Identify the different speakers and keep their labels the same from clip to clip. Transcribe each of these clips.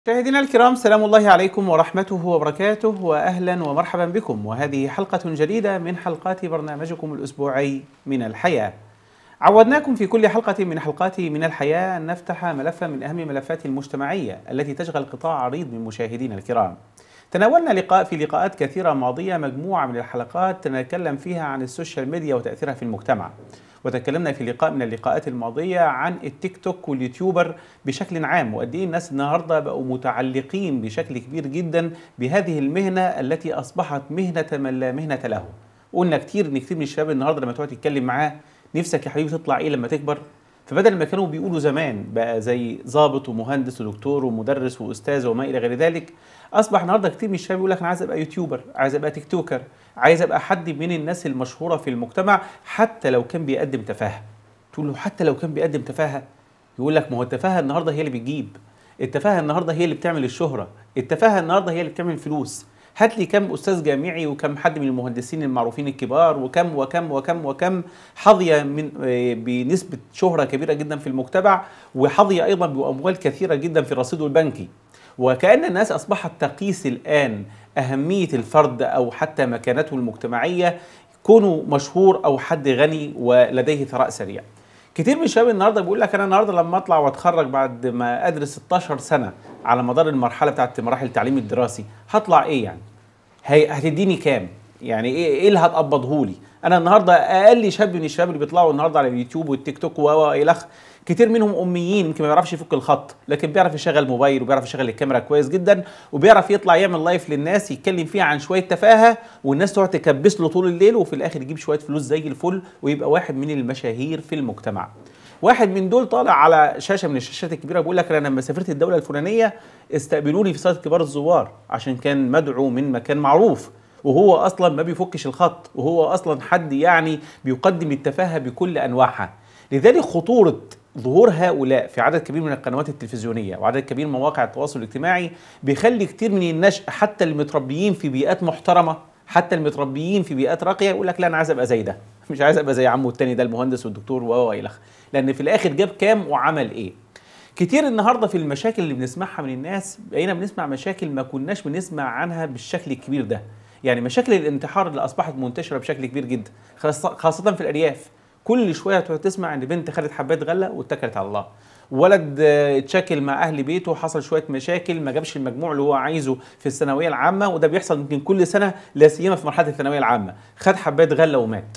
Speaker 1: مشاهدينا الكرام سلام الله عليكم ورحمته وبركاته واهلا ومرحبا بكم وهذه حلقه جديده من حلقات برنامجكم الاسبوعي من الحياه. عودناكم في كل حلقه من حلقات من الحياه ان نفتح ملفا من اهم ملفات المجتمعيه التي تشغل قطاع عريض من مشاهدينا الكرام. تناولنا لقاء في لقاءات كثيره ماضيه مجموعه من الحلقات نتكلم فيها عن السوشيال ميديا وتاثيرها في المجتمع. وتكلمنا في لقاء من اللقاءات الماضية عن التيك توك واليوتيوبر بشكل عام وقد ايه الناس النهارده بقوا متعلقين بشكل كبير جدا بهذه المهنة التي أصبحت مهنة من لا مهنة له. قلنا كتير ان كتير من الشباب النهارده لما تقعد تتكلم معاه نفسك يا حبيبي تطلع ايه لما تكبر؟ فبدل ما كانوا بيقولوا زمان بقى زي ضابط ومهندس ودكتور ومدرس واستاذ وما الى غير ذلك اصبح النهارده كتير من الشباب يقول لك انا عايز ابقى يوتيوبر، عايز ابقى تيك توكر، عايز ابقى حد من الناس المشهوره في المجتمع حتى لو كان بيقدم تفاهه. تقول له حتى لو كان بيقدم تفاهه يقول لك ما هو التفاهه النهارده هي اللي بتجيب. التفاهه النهارده هي اللي بتعمل الشهره، التفاهه النهارده هي اللي بتعمل فلوس. هات لي كم استاذ جامعي وكم حد من المهندسين المعروفين الكبار وكم وكم وكم وكم حظي من بنسبه شهره كبيره جدا في المجتمع وحظي ايضا باموال كثيره جدا في رصيده البنكي. وكأن الناس أصبحت تقيس الآن أهمية الفرد أو حتى مكانته المجتمعية كونه مشهور أو حد غني ولديه ثراء سريع كتير من الشباب النهارده بيقول لك انا النهارده لما اطلع واتخرج بعد ما ادرس 16 سنه على مدار المرحله بتاعت مراحل التعليم الدراسي هطلع ايه يعني؟ هي هتديني كام؟ يعني ايه ايه اللي هتقبضه لي؟ انا النهارده اقل شاب من الشباب اللي بيطلعوا النهارده على اليوتيوب والتيك توك والخ كتير منهم اميين يمكن ما بيعرفش يفك الخط لكن بيعرف يشغل موبايل وبيعرف يشغل الكاميرا كويس جدا وبيعرف يطلع يعمل لايف للناس يتكلم فيها عن شويه تفاهه والناس تقعد تكبس له طول الليل وفي الاخر يجيب شويه فلوس زي الفل ويبقى واحد من المشاهير في المجتمع واحد من دول طالع على شاشه من الشاشات الكبيره بيقول لك انا لما سافرت الدوله الفلانيه استقبلوني في صاله كبار الزوار عشان كان مدعو من مكان معروف وهو اصلا ما بيفكش الخط وهو اصلا حد يعني بيقدم التفاهه بكل انواعها لذلك خطوره ظهور هؤلاء في عدد كبير من القنوات التلفزيونيه وعدد كبير من مواقع التواصل الاجتماعي بيخلي كتير من النشء حتى المتربيين في بيئات محترمه حتى المتربيين في بيئات راقيه يقول لك لا انا عايز ابقى زي ده مش عايز ابقى زي عمه التاني ده المهندس والدكتور و الخ لان في الاخر جاب كام وعمل ايه كتير النهارده في المشاكل اللي بنسمعها من الناس بقينا بنسمع مشاكل ما كناش بنسمع عنها بالشكل الكبير ده يعني مشاكل الانتحار اللي اصبحت منتشره بشكل كبير جدا خاصه في الارياف كل شويه تسمع ان بنت خدت حبات غله واتكلت على الله ولد اتشكل مع اهل بيته حصل شويه مشاكل ما جابش المجموع اللي هو عايزه في الثانويه العامه وده بيحصل يمكن كل سنه لا سيما في مرحله الثانويه العامه خد حبات غله ومات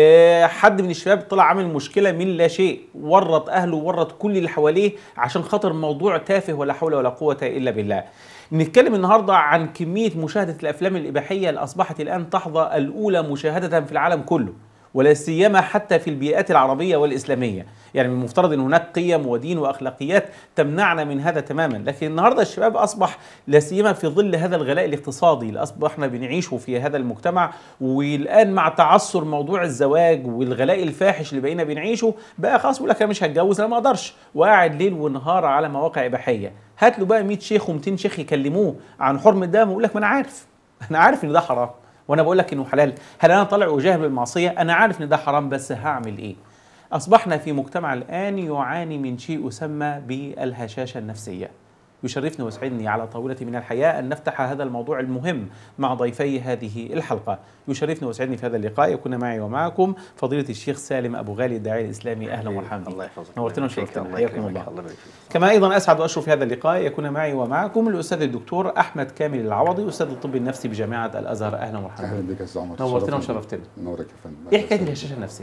Speaker 1: حد من الشباب طلع عامل مشكله من لا شيء ورط اهله ورط كل اللي حواليه عشان خاطر موضوع تافه ولا حول ولا قوه الا بالله نتكلم النهارده عن كميه مشاهده الافلام الاباحيه اللي اصبحت الان تحظى الاولى مشاهده في العالم كله ولا سيما حتى في البيئات العربيه والاسلاميه، يعني من المفترض ان هناك قيم ودين واخلاقيات تمنعنا من هذا تماما، لكن النهارده الشباب اصبح لا سيما في ظل هذا الغلاء الاقتصادي اللي اصبحنا بنعيشه في هذا المجتمع والان مع تعثر موضوع الزواج والغلاء الفاحش اللي بقينا بنعيشه بقى خلاص بيقول لك انا مش هتجوز انا ما اقدرش وقاعد ليل ونهار على مواقع اباحيه، هات له بقى 100 شيخ و200 شيخ يكلموه عن حرمه الدم ويقول لك ما انا عارف انا عارف ان ده حرام وانا بقول لك انه حلال هل انا طالع اجاهر بالمعصيه انا عارف ان ده حرام بس هعمل ايه اصبحنا في مجتمع الان يعاني من شيء يسمى بالهشاشه النفسيه يشرفني ويسعدني على طاولة من الحياة أن نفتح هذا الموضوع المهم مع ضيفي هذه الحلقة يشرفني ويسعدني في هذا اللقاء يكون معي ومعكم فضيلة الشيخ سالم أبو غالي الداعية الإسلامي أهلا ومرحبا
Speaker 2: الله يحفظك
Speaker 1: نورتنا وشرفتنا حياكم الله
Speaker 2: الله يبارك
Speaker 1: كما أيضا أسعد وأشرف في هذا اللقاء يكون معي ومعكم الأستاذ الدكتور أحمد كامل العوضي أستاذ الطب النفسي بجامعة الأزهر أهلا
Speaker 3: اهلا
Speaker 1: ومرحبا
Speaker 3: بك يا استاذ عمر
Speaker 1: نورتنا
Speaker 3: شرفتنا.
Speaker 1: وشرفتنا
Speaker 3: نورك يا فندم
Speaker 1: إيه حكاية الهشاشة النفسية؟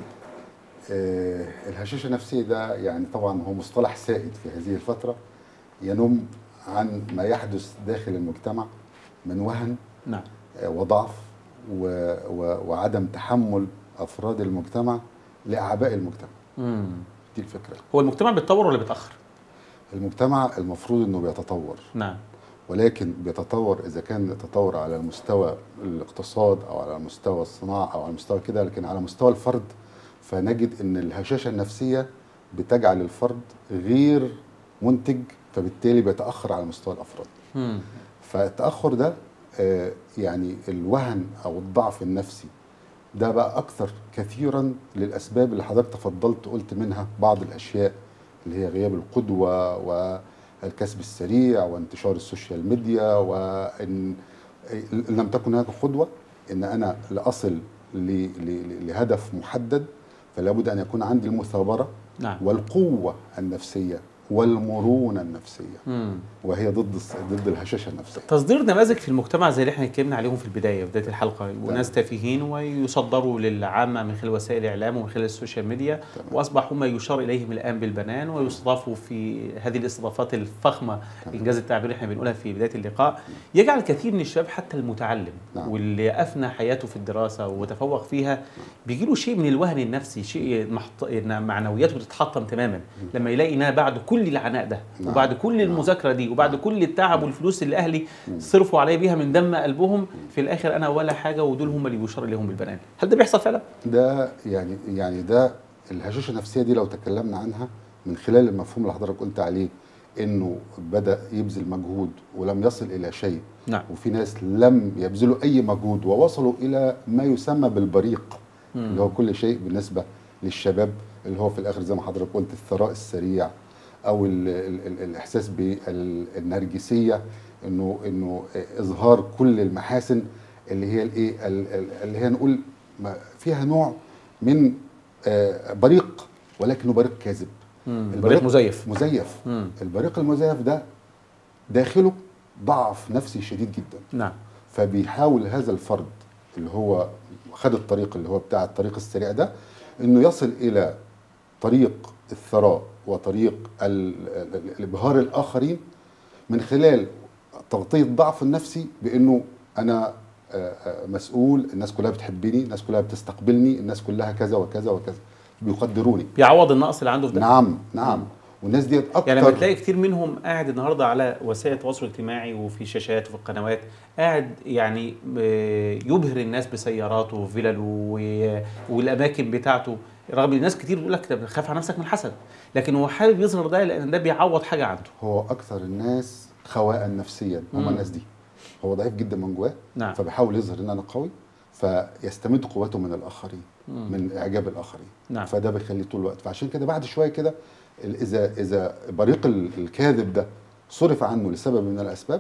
Speaker 3: آه الهشاشه النفسيه ده يعني طبعا هو مصطلح سائد في هذه الفتره ينم عن ما يحدث داخل المجتمع من وهن
Speaker 1: نعم
Speaker 3: آه وضعف و و وعدم تحمل افراد المجتمع لاعباء المجتمع
Speaker 1: مم.
Speaker 3: دي الفكره
Speaker 1: هو المجتمع بيتطور ولا بيتأخر؟
Speaker 3: المجتمع المفروض انه بيتطور
Speaker 1: نعم
Speaker 3: ولكن بيتطور اذا كان التطور على المستوى الاقتصاد او على مستوى الصناعه او على مستوى كده لكن على مستوى الفرد فنجد ان الهشاشه النفسيه بتجعل الفرد غير منتج فبالتالي بيتاخر على مستوى الافراد
Speaker 1: مم.
Speaker 3: فالتاخر ده آه، يعني الوهن او الضعف النفسي ده بقى اكثر كثيرا للاسباب اللي حضرتك تفضلت قلت منها بعض الاشياء اللي هي غياب القدوه الكسب السريع وانتشار السوشيال ميديا وان إن لم تكن هناك قدوه ان انا لاصل ل- ل- لهدف محدد فلا بد ان يكون عندي المثابره
Speaker 1: نعم
Speaker 3: والقوه النفسيه والمرونه النفسيه
Speaker 1: مم.
Speaker 3: وهي ضد الس- ضد الهشاشه النفسيه
Speaker 1: تصدير نماذج في المجتمع زي اللي احنا اتكلمنا عليهم في البدايه بدايه الحلقه وناس تافهين ويصدروا للعامه من خلال وسائل الاعلام ومن خلال السوشيال ميديا
Speaker 3: تمام.
Speaker 1: واصبحوا ما يشار اليهم الان بالبنان ويستضافوا في هذه الاستضافات الفخمه
Speaker 3: تمام.
Speaker 1: انجاز التعبير اللي احنا بنقولها في بدايه اللقاء يجعل كثير من الشباب حتى المتعلم
Speaker 3: نعم.
Speaker 1: واللي افنى حياته في الدراسه وتفوق فيها بيجي له شيء من الوهن النفسي شيء محط... إن معنوياته بتتحطم تماما لما يلاقي انها بعد كل العناء ده
Speaker 3: نعم.
Speaker 1: وبعد كل
Speaker 3: نعم.
Speaker 1: المذاكره دي وبعد كل التعب والفلوس اللي اهلي صرفوا عليا بيها من دم قلبهم في الاخر انا ولا حاجه ودول هم اللي بيشار اليهم بالبنان هل ده بيحصل فعلا
Speaker 3: ده يعني يعني ده الهشاشه النفسيه دي لو تكلمنا عنها من خلال المفهوم اللي حضرتك قلت عليه انه بدا يبذل مجهود ولم يصل الى شيء
Speaker 1: نعم
Speaker 3: وفي ناس لم يبذلوا اي مجهود ووصلوا الى ما يسمى بالبريق
Speaker 1: مم.
Speaker 3: اللي هو كل شيء بالنسبه للشباب اللي هو في الاخر زي ما حضرتك قلت الثراء السريع او ال ال ال الاحساس بالنرجسيه انه انه اظهار كل المحاسن اللي هي الايه ال- ال- اللي هي نقول ما- فيها نوع من آه، بريق ولكنه بريق كاذب
Speaker 1: مم.
Speaker 3: البريق-
Speaker 1: بريق مزيف
Speaker 3: مزيف
Speaker 1: مم.
Speaker 3: البريق المزيف ده داخله ضعف نفسي شديد جدا
Speaker 1: نعم
Speaker 3: فبيحاول هذا الفرد اللي هو خد الطريق اللي هو بتاع الطريق السريع ده انه يصل الى طريق الثراء وطريق ال- ال- ال- الابهار الاخرين من خلال تغطيه ضعف النفسي بانه انا آه، آه، مسؤول الناس كلها بتحبني الناس كلها بتستقبلني الناس كلها كذا وكذا وكذا بيقدروني
Speaker 1: بيعوض النقص اللي عنده في ده
Speaker 3: نعم نعم والناس ديت اكتر
Speaker 1: يعني لما تلاقي كتير منهم قاعد النهارده على وسائل التواصل الاجتماعي وفي شاشات وفي القنوات قاعد يعني آه، يبهر الناس بسياراته وفلله و- والاماكن بتاعته رغم ان الناس كتير بتقول لك طب خاف على نفسك من الحسد لكن هو حابب يظهر ده لان ده بيعوض حاجه عنده
Speaker 3: هو اكثر الناس خواء نفسيا هم
Speaker 1: مم.
Speaker 3: الناس دي هو ضعيف جدا من جواه
Speaker 1: نعم
Speaker 3: فبيحاول يظهر ان انا قوي فيستمد قوته من الاخرين
Speaker 1: مم.
Speaker 3: من اعجاب الاخرين
Speaker 1: نعم
Speaker 3: فده بيخليه طول الوقت فعشان كده بعد شويه كده ال- اذا اذا بريق ال- الكاذب ده صرف عنه لسبب من الاسباب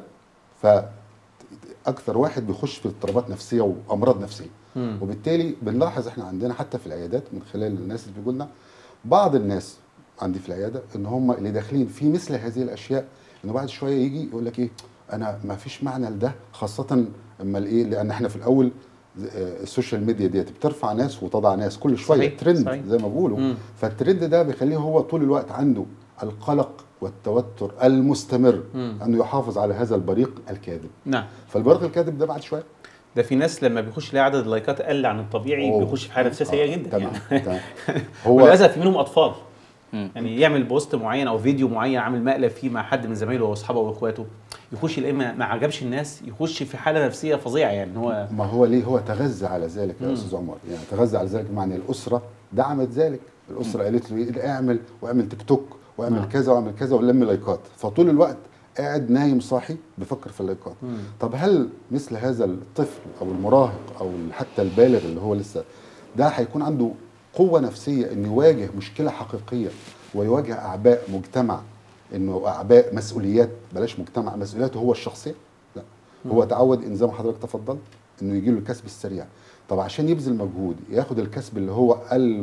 Speaker 3: فاكثر واحد بيخش في اضطرابات نفسيه وامراض نفسيه
Speaker 1: مم.
Speaker 3: وبالتالي بنلاحظ احنا عندنا حتى في العيادات من خلال الناس اللي بيجوا لنا بعض الناس عندي في العياده ان هم اللي داخلين في مثل هذه الاشياء انه بعد شويه يجي يقول لك ايه انا ما فيش معنى لده خاصه اما الايه لان احنا في الاول آه، السوشيال ميديا ديت بترفع ناس وتضع ناس كل شويه
Speaker 1: صحيح،
Speaker 3: ترند
Speaker 1: صحيح.
Speaker 3: زي ما بيقولوا
Speaker 1: مم.
Speaker 3: فالترند ده بيخليه هو طول الوقت عنده القلق والتوتر المستمر
Speaker 1: مم.
Speaker 3: انه يحافظ على هذا البريق الكاذب
Speaker 1: نعم
Speaker 3: فالبريق الكاذب ده بعد شويه
Speaker 1: ده في ناس لما بيخش يلاقي عدد اللايكات قل عن الطبيعي
Speaker 3: أوه.
Speaker 1: بيخش في حاله نفسيه سيئه
Speaker 3: آه،
Speaker 1: جدا
Speaker 3: تمام
Speaker 1: يعني
Speaker 3: تمام هو
Speaker 1: وللاسف في منهم اطفال
Speaker 2: مم.
Speaker 1: يعني يعمل بوست معين او فيديو معين عامل مقلب فيه مع حد من زمايله واصحابه واخواته يخش يلاقي ما ما عجبش الناس يخش في حاله نفسيه فظيعه يعني هو
Speaker 3: ما هو ليه هو تغذى على ذلك يا
Speaker 1: مم.
Speaker 3: استاذ عمر يعني تغذى على ذلك معنى الاسره دعمت ذلك الاسره قالت له ايه اعمل واعمل تيك توك واعمل
Speaker 1: نعم.
Speaker 3: كذا واعمل كذا ولم لايكات فطول الوقت قاعد نايم صاحي بيفكر في اللايكات
Speaker 1: مم.
Speaker 3: طب هل مثل هذا الطفل او المراهق او حتى البالغ اللي هو لسه ده هيكون عنده قوه نفسيه انه يواجه مشكله حقيقيه ويواجه اعباء مجتمع انه اعباء مسؤوليات بلاش مجتمع مسؤولياته هو الشخصيه لا هو تعود ان زي ما حضرتك تفضلت انه يجي له الكسب السريع طب عشان يبذل مجهود ياخد الكسب اللي هو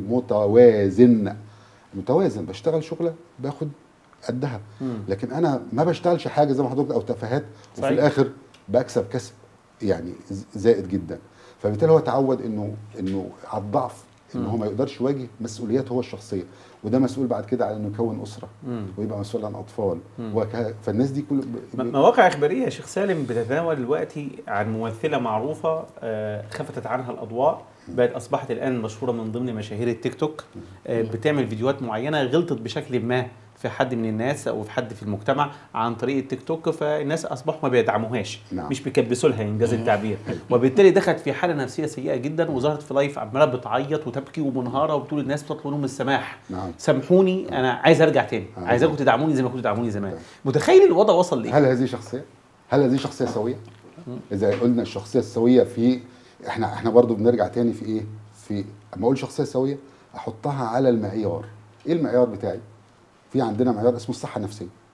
Speaker 3: المتوازن متوازن بشتغل شغله باخد قدها
Speaker 1: مم.
Speaker 3: لكن انا ما بشتغلش حاجه زي ما حضرتك او تفاهات وفي
Speaker 1: صحيح.
Speaker 3: الاخر بكسب كسب يعني ز- زائد جدا فبالتالي هو تعود انه انه على الضعف ان
Speaker 1: مم.
Speaker 3: هو ما يقدرش يواجه مسؤولياته هو الشخصيه وده مسؤول بعد كده على انه يكون اسره
Speaker 1: مم.
Speaker 3: ويبقى مسؤول عن اطفال
Speaker 1: مم.
Speaker 3: وك... فالناس دي كل
Speaker 1: م- مواقع اخباريه يا شيخ سالم بتتناول دلوقتي عن ممثله معروفه آه، خفتت عنها الاضواء بقت اصبحت الان مشهوره من ضمن مشاهير التيك توك آه، بتعمل فيديوهات معينه غلطت بشكل ما في حد من الناس او في حد في المجتمع عن طريق التيك توك فالناس اصبحوا ما بيدعموهاش
Speaker 3: نعم.
Speaker 1: مش بيكبسوا لها انجاز التعبير وبالتالي دخلت في حاله نفسيه سيئه جدا وظهرت في لايف عماله بتعيط وتبكي ومنهاره وبتقول الناس بتطلب منهم السماح
Speaker 3: نعم
Speaker 1: سامحوني انا عايز ارجع تاني
Speaker 3: آه.
Speaker 1: عايزاكم تدعموني زي ما كنتوا تدعموني زمان
Speaker 3: نعم.
Speaker 1: متخيل الوضع وصل لايه
Speaker 3: هل هذه شخصيه؟ هل هذه شخصيه سويه؟ اذا قلنا الشخصيه السويه في احنا احنا برضو بنرجع تاني في ايه؟ في اما اقول شخصيه سويه احطها على المعيار. ايه المعيار بتاعي؟ في عندنا معيار اسمه الصحه النفسيه.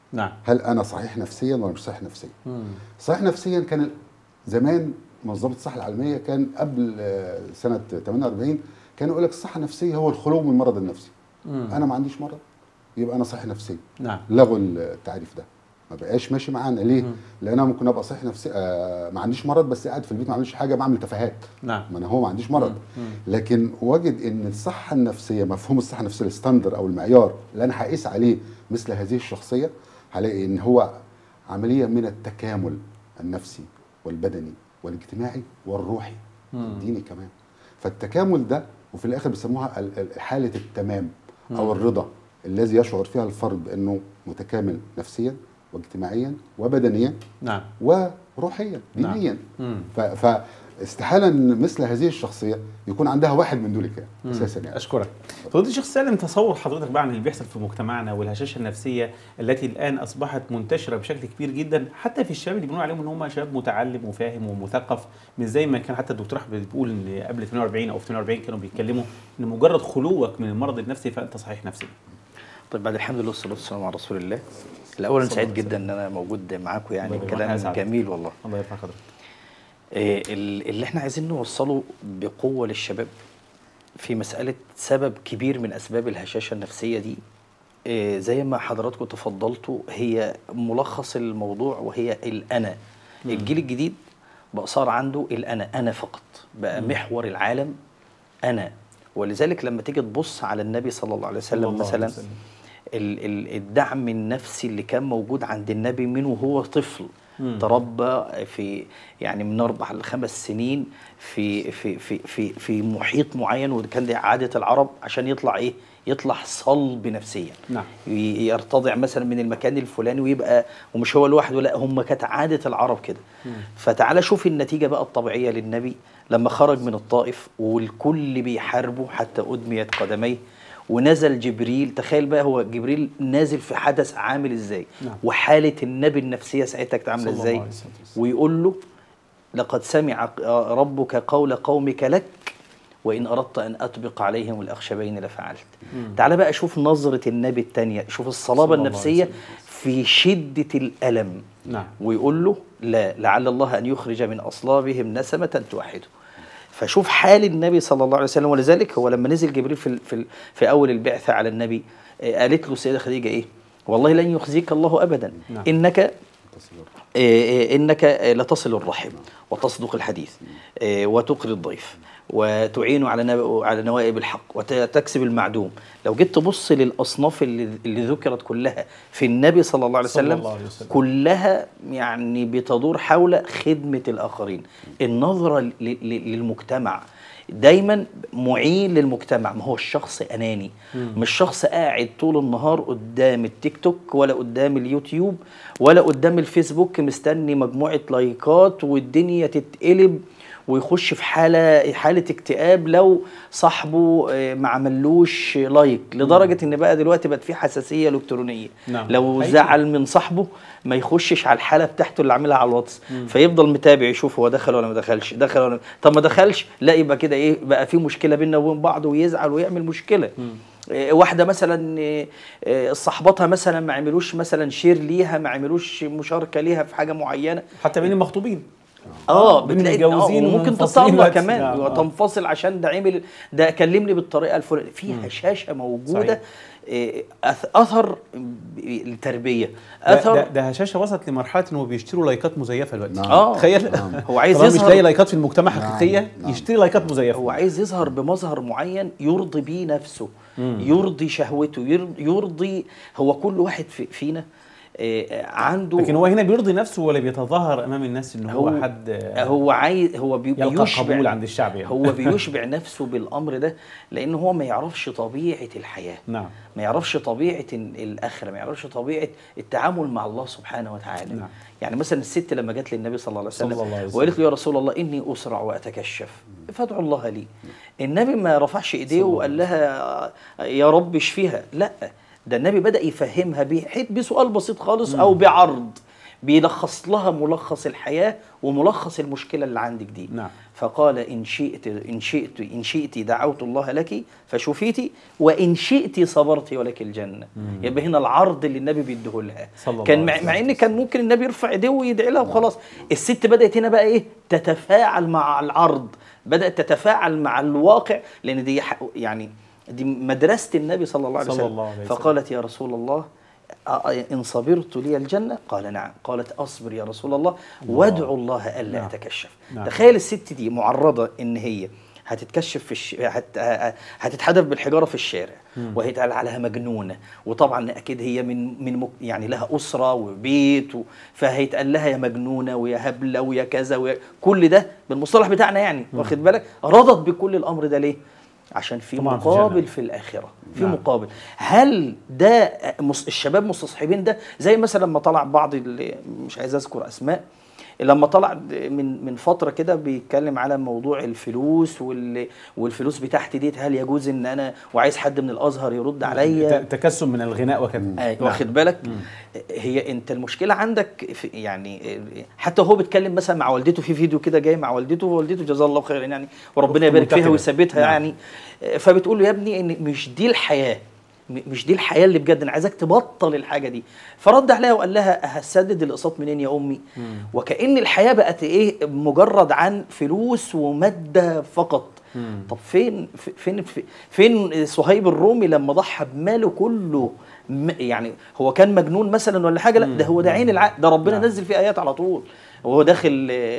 Speaker 1: نعم
Speaker 3: هل انا صحيح نفسيا ولا مش صحيح نفسيا
Speaker 1: مم.
Speaker 3: صحيح نفسيا كان زمان منظمه الصحه العالميه كان قبل آه، سنه 48 كان يقول لك الصحه النفسيه هو الخلو من المرض النفسي
Speaker 1: مم.
Speaker 3: انا ما عنديش مرض يبقى انا صحيح نفسيا
Speaker 1: نعم
Speaker 3: لغوا التعريف ده ما بقاش ماشي معانا ليه؟
Speaker 1: مم.
Speaker 3: لان انا ممكن ابقى صحيح نفسي آه ما عنديش مرض بس قاعد في البيت ما بعملش حاجه بعمل تفاهات
Speaker 1: نعم
Speaker 3: ما انا هو ما عنديش مرض
Speaker 1: مم.
Speaker 3: لكن وجد ان الصحه النفسيه مفهوم الصحه النفسيه الستاندر او المعيار اللي انا هقيس عليه مثل هذه الشخصيه هلاقي ان هو عمليه من التكامل النفسي والبدني والاجتماعي والروحي
Speaker 1: مم.
Speaker 3: الديني كمان فالتكامل ده وفي الاخر بيسموها ال- ال- حاله التمام او الرضا الذي يشعر فيها الفرد بانه متكامل نفسيا واجتماعيا وبدنيا
Speaker 1: نعم
Speaker 3: وروحيا
Speaker 1: نعم.
Speaker 3: دينيا
Speaker 1: مم.
Speaker 3: ف- فاستحاله ان مثل هذه الشخصيه يكون عندها واحد من دول كده
Speaker 1: مم.
Speaker 3: اساسا يعني
Speaker 1: اشكرك فضيله الشيخ سالم تصور حضرتك بقى عن اللي بيحصل في مجتمعنا والهشاشه النفسيه التي الان اصبحت منتشره بشكل كبير جدا حتى في الشباب اللي بنقول عليهم ان هم شباب متعلم وفاهم ومثقف مش زي ما كان حتى الدكتور احمد بيقول ان قبل 42 او في 42 كانوا بيتكلموا ان مجرد خلوك من المرض النفسي فانت صحيح نفسيا
Speaker 2: طيب بعد الحمد لله والصلاه والسلام على رسول الله الاول انا
Speaker 1: صلى
Speaker 2: سعيد
Speaker 1: الله عليه
Speaker 2: جدا ان انا موجود معاكم يعني
Speaker 1: الله يبارك فيك.
Speaker 2: كلام
Speaker 1: أسعد.
Speaker 2: جميل والله
Speaker 1: الله يرفع قدرك
Speaker 2: إيه ال- اللي احنا عايزين نوصله بقوه للشباب في مساله سبب كبير من اسباب الهشاشه النفسيه دي إيه زي ما حضراتكم تفضلتوا هي ملخص الموضوع وهي الانا الجيل الجديد بقى صار عنده الانا انا فقط بقى محور العالم انا ولذلك لما تيجي تبص على النبي صلى الله عليه
Speaker 1: صلى
Speaker 2: وسلم
Speaker 1: الله عليه
Speaker 2: مثلا
Speaker 1: وسلم.
Speaker 2: ال- ال- الدعم النفسي اللي كان موجود عند النبي من وهو طفل
Speaker 1: مم.
Speaker 2: تربى في يعني من اربع لخمس سنين في في في في في محيط معين وكان دي عاده العرب عشان يطلع ايه؟ يطلع صلب نفسيا
Speaker 1: نعم
Speaker 2: ي- يرتضع مثلا من المكان الفلاني ويبقى ومش هو لوحده لا هم كانت عاده العرب كده فتعالى شوف النتيجه بقى الطبيعيه للنبي لما خرج من الطائف والكل بيحاربه حتى ادميت قدميه ونزل جبريل تخيل بقى هو جبريل نازل في حدث عامل ازاي
Speaker 1: نعم.
Speaker 2: وحاله النبي النفسيه ساعتها كانت عامله
Speaker 1: صلى الله
Speaker 2: ازاي
Speaker 1: عليه وسلم.
Speaker 2: ويقول له لقد سمع ربك قول قومك لك وإن أردت أن أطبق عليهم الأخشبين لفعلت تعال بقى شوف نظرة النبي التانية شوف الصلابة
Speaker 1: صلى الله عليه
Speaker 2: النفسية
Speaker 1: وسلم.
Speaker 2: في شدة الألم
Speaker 1: نعم
Speaker 2: ويقول له لا لعل الله أن يخرج من أصلابهم نسمة توحده فشوف حال النبي صلى الله عليه وسلم ولذلك هو لما نزل جبريل في ال- في, ال- في أول البعثة على النبي آه، قالت له السيدة خديجة إيه والله لن يخزيك الله أبدا
Speaker 1: نعم.
Speaker 2: إنك
Speaker 3: تصل
Speaker 2: إيه، انك لتصل الرحم وتصدق الحديث إيه، وتقري الضيف وتعين على نو- على نوائب الحق وتكسب المعدوم لو جيت تبص للاصناف اللي, اللي ذكرت كلها في النبي صلى الله عليه
Speaker 1: صلى
Speaker 2: وسلم
Speaker 1: الله عليه وسلم.
Speaker 2: كلها يعني بتدور حول خدمه الاخرين النظره ل- ل- للمجتمع دايما معين للمجتمع ما هو الشخص اناني مش شخص قاعد طول النهار قدام التيك توك ولا قدام اليوتيوب ولا قدام الفيسبوك مستني مجموعه لايكات والدنيا تتقلب ويخش في حاله حاله اكتئاب لو صاحبه آه، ما عملوش لايك لدرجه ان بقى دلوقتي بقت في حساسيه الكترونيه
Speaker 1: نعم.
Speaker 2: لو
Speaker 1: حقيقي.
Speaker 2: زعل من صاحبه ما يخشش على الحاله بتاعته اللي عاملها على الواتس فيفضل متابع يشوف هو دخل ولا ما دخلش دخل ولا طب ما دخلش لا يبقى كده ايه بقى في مشكله بيننا وبين بعض ويزعل ويعمل مشكله إيه، واحده مثلا إيه، إيه، صاحبتها مثلا ما عملوش مثلا شير ليها ما عملوش مشاركه ليها في حاجه معينه
Speaker 1: حتى بين المخطوبين
Speaker 2: اه
Speaker 1: بين
Speaker 2: بتلاقي
Speaker 1: متجوزين
Speaker 2: آه وممكن
Speaker 1: ومنفصلين
Speaker 2: تطلق
Speaker 1: بس.
Speaker 2: كمان
Speaker 1: نعم، آه.
Speaker 2: وتنفصل عشان ده عمل ده كلمني بالطريقه الفلانيه في هشاشه موجوده
Speaker 1: صحيح.
Speaker 2: إيه، أث- اثر التربيه
Speaker 1: ده,
Speaker 2: اثر
Speaker 1: ده, ده هشاشه وصلت لمرحله انه بيشتروا لايكات مزيفه دلوقتي
Speaker 3: نعم.
Speaker 2: اه
Speaker 1: تخيل
Speaker 2: هو عايز
Speaker 1: طالما مش
Speaker 2: يظهر
Speaker 1: لاقي لايكات في المجتمع
Speaker 3: نعم،
Speaker 1: حقيقيه
Speaker 3: نعم.
Speaker 1: يشتري لايكات مزيفه
Speaker 2: هو عايز يظهر بمظهر معين يرضي بيه نفسه يرضي شهوته ير- يرضي هو كل واحد في فينا آه، عنده
Speaker 1: لكن هو هنا بيرضي نفسه ولا بيتظاهر امام الناس ان هو,
Speaker 2: هو
Speaker 1: حد آه،
Speaker 2: هو عايز هو بي-
Speaker 1: يلقى
Speaker 2: بيشبع
Speaker 1: قبول عند الشعب يعني
Speaker 2: هو بيشبع نفسه بالامر ده لان هو ما يعرفش طبيعه الحياه
Speaker 1: نعم
Speaker 2: ما يعرفش طبيعه ال- الاخره ما يعرفش طبيعه التعامل مع الله سبحانه وتعالى
Speaker 1: نعم.
Speaker 2: يعني مثلا الست لما جت للنبي صلى الله عليه
Speaker 1: صلى
Speaker 2: وسلم
Speaker 1: الله عليه وسلم.
Speaker 2: وقالت له يا رسول الله اني اسرع واتكشف فادعو الله لي النبي ما رفعش ايديه وقال لها يا رب اشفيها لا ده النبي بدا يفهمها بحيث بسؤال بسيط خالص او بعرض بيلخص لها ملخص الحياه وملخص المشكله اللي عندك دي
Speaker 1: نعم.
Speaker 2: فقال ان شئت ان شئت ان شئت دعوت الله لك فشفيتي وان شئت صبرت ولك الجنه يبقى هنا العرض اللي النبي بيديه لها
Speaker 1: صلى الله
Speaker 2: كان
Speaker 1: عليه
Speaker 2: مع,
Speaker 1: وسلم.
Speaker 2: مع ان كان ممكن النبي يرفع ايديه ويدعي لها وخلاص الست بدات هنا بقى ايه تتفاعل مع العرض بدات تتفاعل مع الواقع لان دي ح- يعني دي مدرسه النبي صلى الله عليه
Speaker 1: صلى
Speaker 2: وسلم
Speaker 1: الله عليه وسلم.
Speaker 2: فقالت يا رسول الله أ- إن صبرت لي الجنة قال نعم قالت أصبر يا رسول الله وادعو الله ألا
Speaker 1: نعم.
Speaker 2: أتكشف
Speaker 1: نعم.
Speaker 2: تخيل الست دي معرضة إن هي هتتكشف في الش... هت... هتتحدف بالحجاره في الشارع وهيتقال عليها مجنونه وطبعا اكيد هي من من مك... يعني لها اسره وبيت و... فهيتقال لها يا مجنونه ويا هبله ويا كذا ويا كل ده بالمصطلح بتاعنا يعني واخد بالك رضت بكل الامر ده ليه عشان في
Speaker 1: طبعاً في
Speaker 2: مقابل
Speaker 1: الجنة.
Speaker 2: في الاخره في
Speaker 1: نعم.
Speaker 2: مقابل هل ده مس- الشباب مستصحبين ده زي مثلا لما طلع بعض اللي مش عايز اذكر اسماء لما طلع من من فتره كده بيتكلم على موضوع الفلوس وال والفلوس بتاعتي ديت هل يجوز ان انا وعايز حد من الازهر يرد عليا
Speaker 1: ت- تكسب من الغناء وكذا
Speaker 2: آه،
Speaker 1: نعم.
Speaker 2: واخد بالك هي انت المشكله عندك في يعني حتى هو بيتكلم مثلا مع والدته في فيديو كده جاي مع والدته ووالدته جزاه الله خيرا يعني وربنا يبارك فيها
Speaker 1: منتقدة.
Speaker 2: ويثبتها
Speaker 1: نعم.
Speaker 2: يعني آه، فبتقول له يا ابني ان مش دي الحياه م- مش دي الحياه اللي بجد انا عايزك تبطل الحاجه دي فرد عليها وقال لها هسدد الاقساط منين يا امي وكأن الحياه بقت ايه مجرد عن فلوس وماده فقط طب فين فين فين صهيب الرومي لما ضحى بماله كله م- يعني هو كان مجنون مثلا ولا حاجه لا ده هو ده عين العقل ده ربنا
Speaker 1: نعم.
Speaker 2: نزل فيه ايات على طول وهو داخل آه،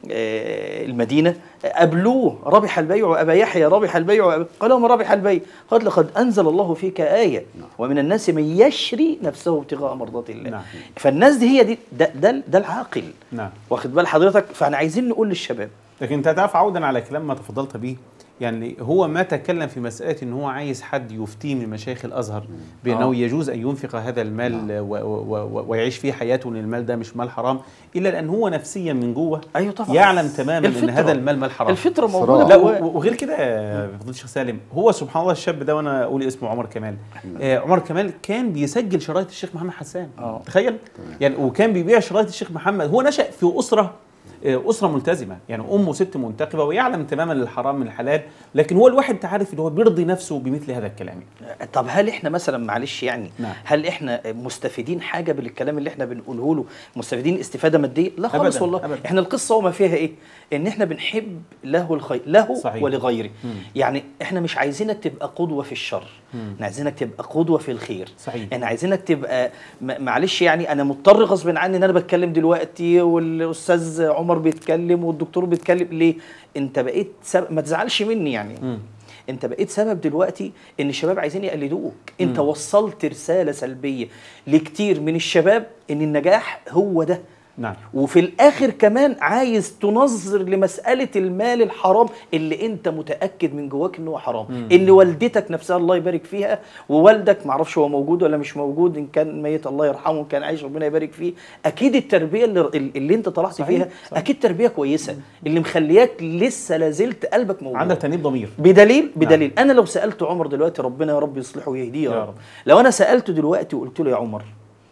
Speaker 2: آه، المدينه قابلوه ربح البيع وابا يحيى ربح البيع وأبا- قال وما ربح البيع قال لقد انزل الله فيك ايه ومن الناس من يشري نفسه ابتغاء مرضات الله
Speaker 1: نعم.
Speaker 2: فالناس دي هي دي ده ده, ده العاقل
Speaker 1: نعم
Speaker 2: واخد بال حضرتك فاحنا عايزين نقول للشباب
Speaker 1: لكن انت تعرف عودا على كلام ما تفضلت به يعني هو ما تكلم في مسألة ان هو عايز حد يفتيه من مشايخ الازهر بانه
Speaker 2: آه.
Speaker 1: يجوز ان ينفق هذا المال و و و ويعيش فيه حياته ان المال ده مش مال حرام الا لان هو نفسيا من جوه
Speaker 2: ايوه طبعا
Speaker 1: يعلم تماما ان
Speaker 2: الفطرة.
Speaker 1: هذا المال مال حرام
Speaker 2: الفطره
Speaker 3: صراع.
Speaker 2: موجوده
Speaker 1: لا
Speaker 2: جواه.
Speaker 1: و- وغير كده يا فضيله الشيخ سالم هو سبحان الله الشاب ده وانا اقول اسمه عمر كمال آه عمر كمال كان بيسجل شرايط الشيخ محمد حسان
Speaker 2: آه.
Speaker 1: تخيل يعني وكان بيبيع شرايط الشيخ محمد هو نشأ في اسره آه، أسرة ملتزمة يعني أمه ست منتقبة ويعلم تماما الحرام من الحلال لكن هو الواحد أنت عارف اللي هو بيرضي نفسه بمثل هذا الكلام
Speaker 2: طب هل احنا مثلا معلش يعني
Speaker 1: نعم.
Speaker 2: هل احنا مستفيدين حاجه بالكلام اللي احنا بنقوله له مستفيدين استفاده ماديه لا خالص
Speaker 1: أبداً،
Speaker 2: والله
Speaker 1: أبداً.
Speaker 2: احنا القصه وما فيها ايه ان احنا بنحب له الخير له
Speaker 1: صحيح.
Speaker 2: ولغيره
Speaker 1: مم.
Speaker 2: يعني احنا مش عايزينك تبقى قدوه في الشر احنا عايزينك تبقى قدوه في الخير
Speaker 1: صحيح.
Speaker 2: احنا عايزينك تبقى م- معلش يعني انا مضطر غصب عني ان انا بتكلم دلوقتي والاستاذ عمر بيتكلم والدكتور بيتكلم ليه انت بقيت سب... ما تزعلش مني يعني
Speaker 1: مم.
Speaker 2: انت بقيت سبب دلوقتي ان الشباب عايزين يقلدوك انت وصلت رساله سلبيه لكتير من الشباب ان النجاح هو ده
Speaker 1: نعم
Speaker 2: وفي الاخر كمان عايز تنظر لمساله المال الحرام اللي انت متاكد من جواك ان هو حرام ان والدتك نفسها الله يبارك فيها ووالدك معرفش هو موجود ولا مش موجود ان كان ميت الله يرحمه ان كان عايش ربنا يبارك فيه اكيد التربيه اللي, اللي انت طلعت
Speaker 1: صحيح،
Speaker 2: فيها
Speaker 1: صحيح.
Speaker 2: اكيد تربيه كويسه اللي مخلياك لسه لازلت قلبك موجود
Speaker 1: عندك تأنيب ضمير
Speaker 2: بدليل بدليل انا لو سالت عمر دلوقتي ربنا يا رب يصلحه ويهديه يا
Speaker 1: يا
Speaker 2: رب.
Speaker 1: رب.
Speaker 2: لو انا سالته دلوقتي وقلت له يا عمر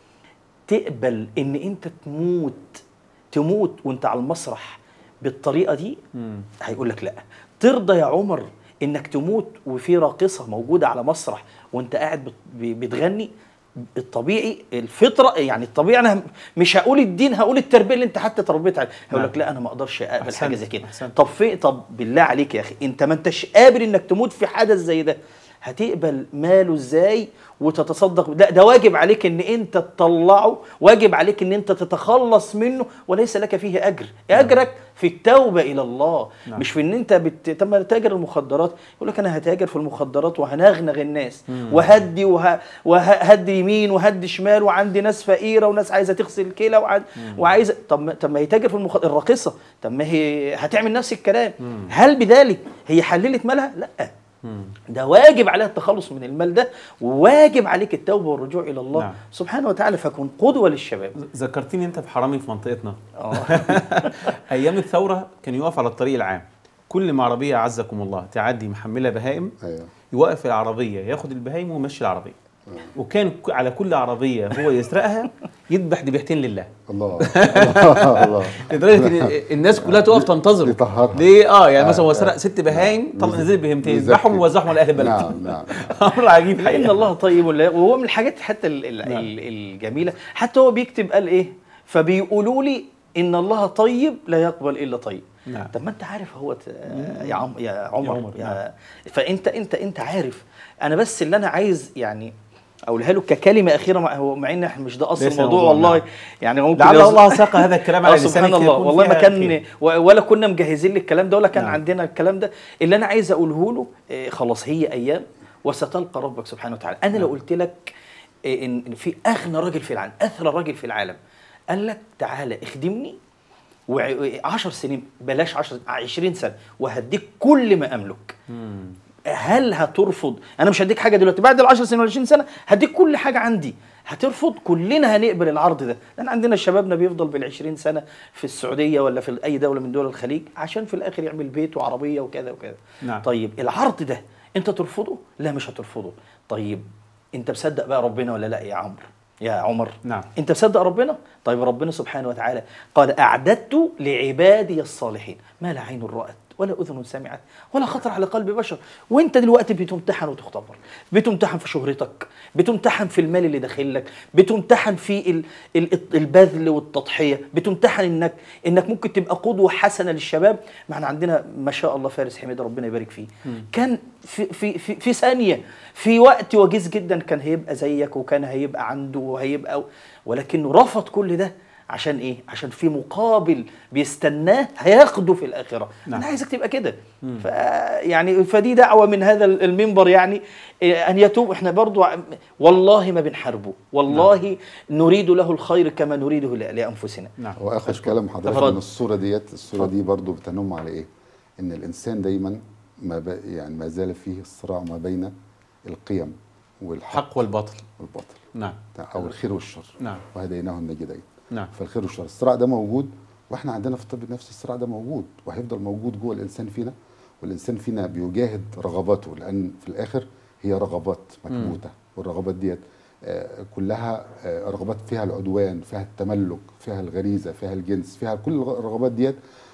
Speaker 2: تقبل ان انت تموت تموت وانت على المسرح بالطريقه دي
Speaker 1: مم.
Speaker 2: هيقول لك لا ترضى يا عمر انك تموت وفي راقصه موجوده على مسرح وانت قاعد بت- ب- بتغني الطبيعي الفطره يعني الطبيعي انا مش هقول الدين هقول التربيه اللي انت حتى تربيت عليها هقول
Speaker 1: نعم.
Speaker 2: لك لا انا ما اقدرش اقبل
Speaker 1: أحسنت،
Speaker 2: حاجه زي كده
Speaker 1: أحسنت.
Speaker 2: طب في طب بالله عليك يا اخي انت ما انتش قابل انك تموت في حدث زي ده هتقبل ماله ازاي وتتصدق لا ده واجب عليك ان انت تطلعه واجب عليك ان انت تتخلص منه وليس لك فيه اجر اجرك في التوبه الى الله
Speaker 1: نعم.
Speaker 2: مش في ان انت بت... طب ما تاجر المخدرات يقول لك انا هتاجر في المخدرات وهنغنغ الناس وهدي وه... وهدي يمين وهدي شمال وعندي ناس فقيره وناس عايزه تغسل كلى وعن... وعايزه طب ما... طب ما يتاجر في المخ... الراقصه طب ما هي هتعمل نفس الكلام هل بذلك هي حللت مالها لا
Speaker 1: مم.
Speaker 2: ده واجب عليها التخلص من المال ده وواجب عليك التوبه والرجوع الى الله
Speaker 1: نعم.
Speaker 2: سبحانه وتعالى فكن قدوه للشباب
Speaker 1: ذكرتني أنت بحرامي في منطقتنا
Speaker 2: اه
Speaker 1: أيام الثورة كان يقف على الطريق العام كل ما عربية عزكم الله تعدي محملة بهائم
Speaker 3: ايوه
Speaker 1: يوقف العربية ياخد البهايم ويمشي العربية وكان ك- على كل عربيه هو يسرقها يذبح ذبيحتين لله
Speaker 3: الله الله الله
Speaker 1: لدرجه ان الناس كلها تقف تنتظره
Speaker 3: يطهرها.
Speaker 1: ليه اه يعني
Speaker 3: آه،
Speaker 1: مثلا هو
Speaker 3: آه.
Speaker 1: سرق ست بهايم طلع
Speaker 3: يزكي.
Speaker 1: نزل بهيمتين
Speaker 3: يزكي.
Speaker 1: يذبحهم ويوزعهم على اهل البلد
Speaker 3: نعم نعم
Speaker 1: امر عجيب
Speaker 2: ان
Speaker 1: الحقيقه
Speaker 2: الله طيب لا وهو من الحاجات حتى ال- ال-
Speaker 1: نعم.
Speaker 2: ال- الجميله حتى هو بيكتب قال ايه فبيقولوا لي ان الله طيب لا يقبل الا طيب
Speaker 1: نعم.
Speaker 2: طب ما انت عارف هو يا عم يا عمر,
Speaker 1: عمر،
Speaker 2: يا
Speaker 1: نعم.
Speaker 2: فانت انت انت عارف انا بس اللي انا عايز يعني اقولها له ككلمه اخيره مع هو مع ان احنا مش ده اصل
Speaker 1: ليس
Speaker 2: الموضوع
Speaker 1: موضوع،
Speaker 2: والله
Speaker 1: نعم.
Speaker 2: يعني ممكن
Speaker 1: لعل
Speaker 2: يوز-
Speaker 1: الله ساق هذا الكلام على
Speaker 2: آه،
Speaker 1: لسانك
Speaker 2: سبحان الله
Speaker 1: يكون
Speaker 2: والله ما
Speaker 1: فيها
Speaker 2: كان
Speaker 1: خير.
Speaker 2: و- ولا كنا مجهزين للكلام ده ولا كان
Speaker 1: نعم.
Speaker 2: عندنا الكلام ده اللي انا عايز اقوله له إيه، خلاص هي ايام وستلقى ربك سبحانه وتعالى انا لو قلت لك إيه، ان إن في اغنى راجل في العالم اثرى راجل في العالم قال لك تعالى اخدمني وعشر سنين بلاش عشر عشرين سنة وهديك كل ما أملك هل هترفض انا مش هديك حاجه دلوقتي بعد ال 10 سنين ولا 20 سنه هديك كل حاجه عندي هترفض كلنا هنقبل العرض ده لان عندنا شبابنا بيفضل بال 20 سنه في السعوديه ولا في اي دوله من دول الخليج عشان في الاخر يعمل بيت وعربيه وكذا وكذا
Speaker 1: نعم.
Speaker 2: طيب العرض ده انت ترفضه لا مش هترفضه طيب انت مصدق بقى ربنا ولا لا يا عمرو يا عمر
Speaker 1: نعم.
Speaker 2: انت مصدق ربنا طيب ربنا سبحانه وتعالى قال اعددت لعبادي الصالحين ما لا عين رأت ولا اذن سمعت ولا خطر على قلب بشر وانت دلوقتي بتمتحن وتختبر بتمتحن في شهرتك بتمتحن في المال اللي داخل لك بتمتحن في ال- ال- البذل والتضحيه بتمتحن انك انك ممكن تبقى قدوه حسنه للشباب ما احنا عندنا ما شاء الله فارس حميد ربنا يبارك فيه كان في في في, في ثانيه في وقت وجيز جدا كان هيبقى زيك وكان هيبقى عنده وهيبقى ولكنه رفض كل ده عشان ايه؟ عشان في مقابل بيستناه هياخده في الاخره،
Speaker 1: نعم.
Speaker 2: نعم. انا عايزك تبقى كده. ف يعني فدي دعوه من هذا المنبر يعني إيه، ان يتوب احنا برضو ع- والله ما بنحاربه، والله نعم. نريد له الخير كما نريده ل- لانفسنا.
Speaker 1: نعم
Speaker 3: واخد كلام حضرتك
Speaker 2: تفضل.
Speaker 3: ان الصوره ديت الصوره دي برضو بتنم على ايه؟ ان الانسان دايما ما ب... يعني ما زال فيه الصراع ما بين القيم والحق
Speaker 1: الحق والباطل
Speaker 3: والباطل
Speaker 1: نعم
Speaker 3: او الخير والشر
Speaker 1: نعم.
Speaker 3: وهديناه النجدين
Speaker 1: نعم
Speaker 3: فالخير والشر الصراع ده موجود واحنا عندنا في الطب النفسي الصراع ده موجود وهيفضل موجود جوه الانسان فينا والانسان فينا بيجاهد رغباته لان في الاخر هي رغبات مكبوته والرغبات ديت آه، كلها آه، رغبات فيها العدوان فيها التملك فيها الغريزه فيها الجنس فيها كل الرغبات ديت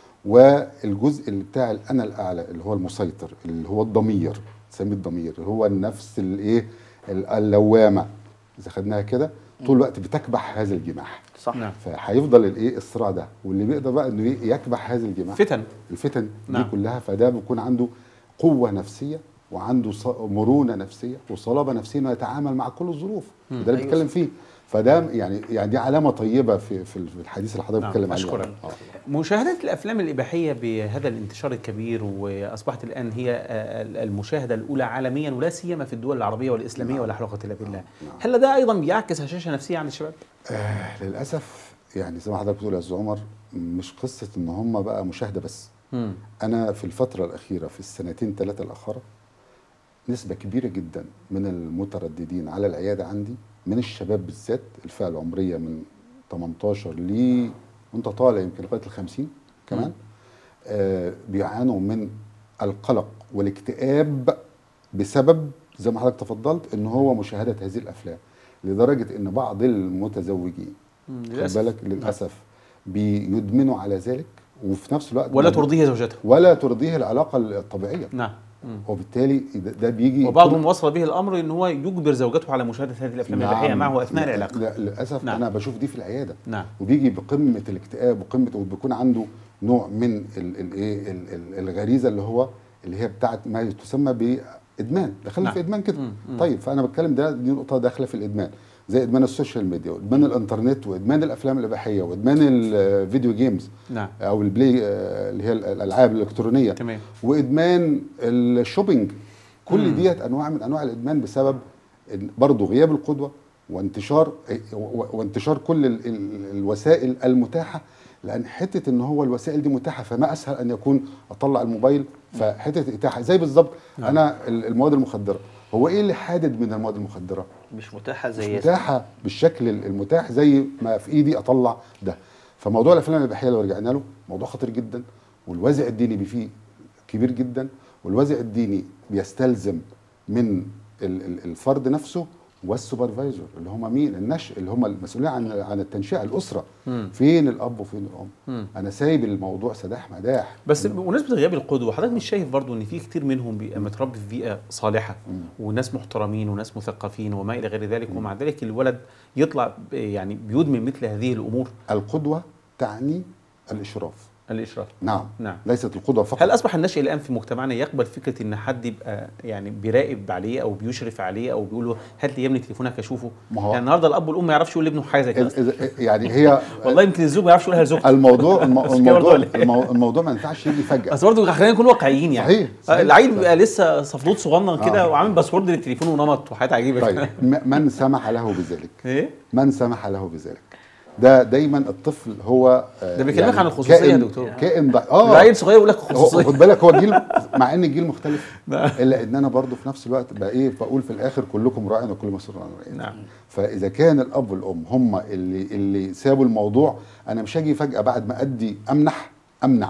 Speaker 3: والجزء اللي بتاع الانا الاعلى اللي هو المسيطر اللي هو الضمير نسميه الضمير اللي هو النفس الايه اللوامه اذا خدناها كده طول الوقت بتكبح هذا الجماح
Speaker 2: صح؟
Speaker 1: نعم.
Speaker 3: فهيفضل الايه الصراع ده واللي بيقدر بقى انه إيه؟ يكبح هذا الجماح
Speaker 1: فتن
Speaker 3: الفتن
Speaker 1: نعم.
Speaker 3: دي كلها فده بيكون عنده قوه نفسيه وعنده ص- مرونه نفسيه وصلابه نفسيه انه يتعامل مع كل الظروف وده اللي
Speaker 2: أيوة
Speaker 3: بيتكلم فيه فده يعني يعني دي علامه طيبه في في الحديث اللي حضرتك
Speaker 1: نعم،
Speaker 3: بتتكلم عليه
Speaker 1: أشكرك.
Speaker 3: آه.
Speaker 1: مشاهدة الأفلام الإباحية بهذا الانتشار الكبير وأصبحت الآن هي آه، المشاهدة الأولى عالميا ولا سيما في الدول العربية والإسلامية
Speaker 3: نعم.
Speaker 1: ولا حول ولا قوة إلا بالله
Speaker 3: نعم.
Speaker 1: هل ده أيضا بيعكس هشاشة نفسية عند الشباب؟
Speaker 3: آه للاسف يعني زي ما حضرتك بتقول يا استاذ عمر مش قصه ان هم بقى مشاهده بس
Speaker 1: مم.
Speaker 3: انا في الفتره الاخيره في السنتين ثلاثه الاخيره نسبه كبيره جدا من المترددين على العياده عندي من الشباب بالذات الفئه العمريه من 18 ل وانت طالع يمكن لغايه ال 50 كمان آه بيعانوا من القلق والاكتئاب بسبب زي ما حضرتك تفضلت ان هو مشاهده هذه الافلام لدرجه ان بعض المتزوجين
Speaker 1: مم،
Speaker 3: خد
Speaker 1: للأسف.
Speaker 3: بالك للاسف بيدمنوا على ذلك وفي نفس الوقت
Speaker 1: ولا
Speaker 3: ما-
Speaker 1: ترضيه زوجته
Speaker 3: ولا ترضيه العلاقه الطبيعيه
Speaker 1: نعم مم.
Speaker 3: وبالتالي ده ده بيجي
Speaker 1: وبعضهم وصل به الأمر أن هو يجبر زوجته على مشاهدة هذه الأفلام
Speaker 3: نعم.
Speaker 1: الإباحية معه أثناء
Speaker 3: لا-
Speaker 1: العلاقة
Speaker 3: لا للاسف
Speaker 1: نعم.
Speaker 3: انا بشوف دي في العياده
Speaker 1: نعم
Speaker 3: وبيجي بقمه الاكتئاب وقمه وبيكون عنده نوع من الايه الغريزه اللي هو اللي هي بتاعت ما تسمى بادمان دخلنا
Speaker 1: نعم.
Speaker 3: في ادمان كده
Speaker 1: مم. مم.
Speaker 3: طيب فانا بتكلم ده دي نقطه داخله في الادمان زي ادمان السوشيال ميديا وادمان الانترنت وادمان الافلام الاباحيه وادمان الفيديو جيمز
Speaker 1: نعم
Speaker 3: او البلاي آه، اللي هي الالعاب الالكترونيه
Speaker 1: تمام
Speaker 3: وادمان الشوبينج كل
Speaker 1: مم.
Speaker 3: ديت انواع من انواع الادمان بسبب إن برضه غياب القدوه وانتشار و- وانتشار كل ال ال الوسائل المتاحه لان حته ان هو الوسائل دي متاحه فما اسهل ان يكون اطلع الموبايل فحته الاتاحه زي بالظبط
Speaker 1: نعم.
Speaker 3: انا ال- المواد المخدره هو ايه اللي حادد من المواد المخدره؟
Speaker 2: مش متاحه
Speaker 3: مش
Speaker 2: زي
Speaker 3: متاحه بالشكل المتاح زي ما في ايدي اطلع ده فموضوع الافلام الاباحيه لو رجعنا له موضوع خطير جدا والوازع الديني بيه فيه كبير جدا والوازع الديني بيستلزم من ال- ال- الفرد نفسه والسوبرفايزر اللي هم مين النشء اللي هم المسؤولين عن عن التنشئه الاسره
Speaker 1: مم.
Speaker 3: فين الاب وفين الام
Speaker 1: مم.
Speaker 3: انا سايب الموضوع سداح مداح
Speaker 1: بس بمناسبه غياب القدوه حضرتك مش شايف برضو ان في كتير منهم بيبقى متربي في بيئه صالحه
Speaker 3: مم.
Speaker 1: وناس محترمين وناس مثقفين وما الى غير ذلك ومع ذلك الولد يطلع ب- يعني بيدمن مثل هذه الامور
Speaker 3: القدوه تعني الاشراف
Speaker 1: الاشراف
Speaker 3: نعم
Speaker 1: نعم.
Speaker 3: ليست القدوه فقط
Speaker 1: هل اصبح الناشئ الان في مجتمعنا يقبل فكره ان حد يبقى يعني بيراقب عليه او بيشرف عليه او بيقول له هات لي يا ابني تليفونك اشوفه
Speaker 3: ما هو-
Speaker 1: يعني النهارده الاب والام ما يعرفش يقول لابنه حاجه زي كده
Speaker 3: إذ- إذ- يعني هي
Speaker 1: والله يمكن الزوج ما يعرفش يقولها لزوجته
Speaker 3: الموضوع المو-
Speaker 1: بس كده
Speaker 3: الموضوع
Speaker 1: برضه ولا إيه؟
Speaker 3: المو- الموضوع ما ينفعش يجي فجاه
Speaker 1: بس برضه خلينا نكون واقعيين يعني
Speaker 3: صحيح، صحيح.
Speaker 1: آه، العيل بيبقى لسه صفلوط صغنن كده
Speaker 3: آه.
Speaker 1: وعامل باسورد للتليفون ونمط وحاجات عجيبه
Speaker 3: طيب
Speaker 1: كده.
Speaker 3: م- من سمح له بذلك
Speaker 1: ايه
Speaker 3: من سمح له بذلك ده دايما الطفل هو آه،
Speaker 1: ده بيكلمك عن الخصوصية يا
Speaker 3: كائن-
Speaker 1: دكتور.
Speaker 3: كائن ضع... اه
Speaker 1: العيل صغير يقول لك
Speaker 3: هو
Speaker 1: خصوصيه
Speaker 3: خد بالك هو جيل مع ان الجيل مختلف
Speaker 1: نعم.
Speaker 3: الا ان انا برضو في نفس الوقت بقى ايه بقول في الاخر كلكم راع وكل مسؤول عن رعيته
Speaker 1: نعم
Speaker 3: فاذا كان الاب والام هم اللي اللي سابوا الموضوع انا مش هاجي فجاه بعد ما ادي امنح امنع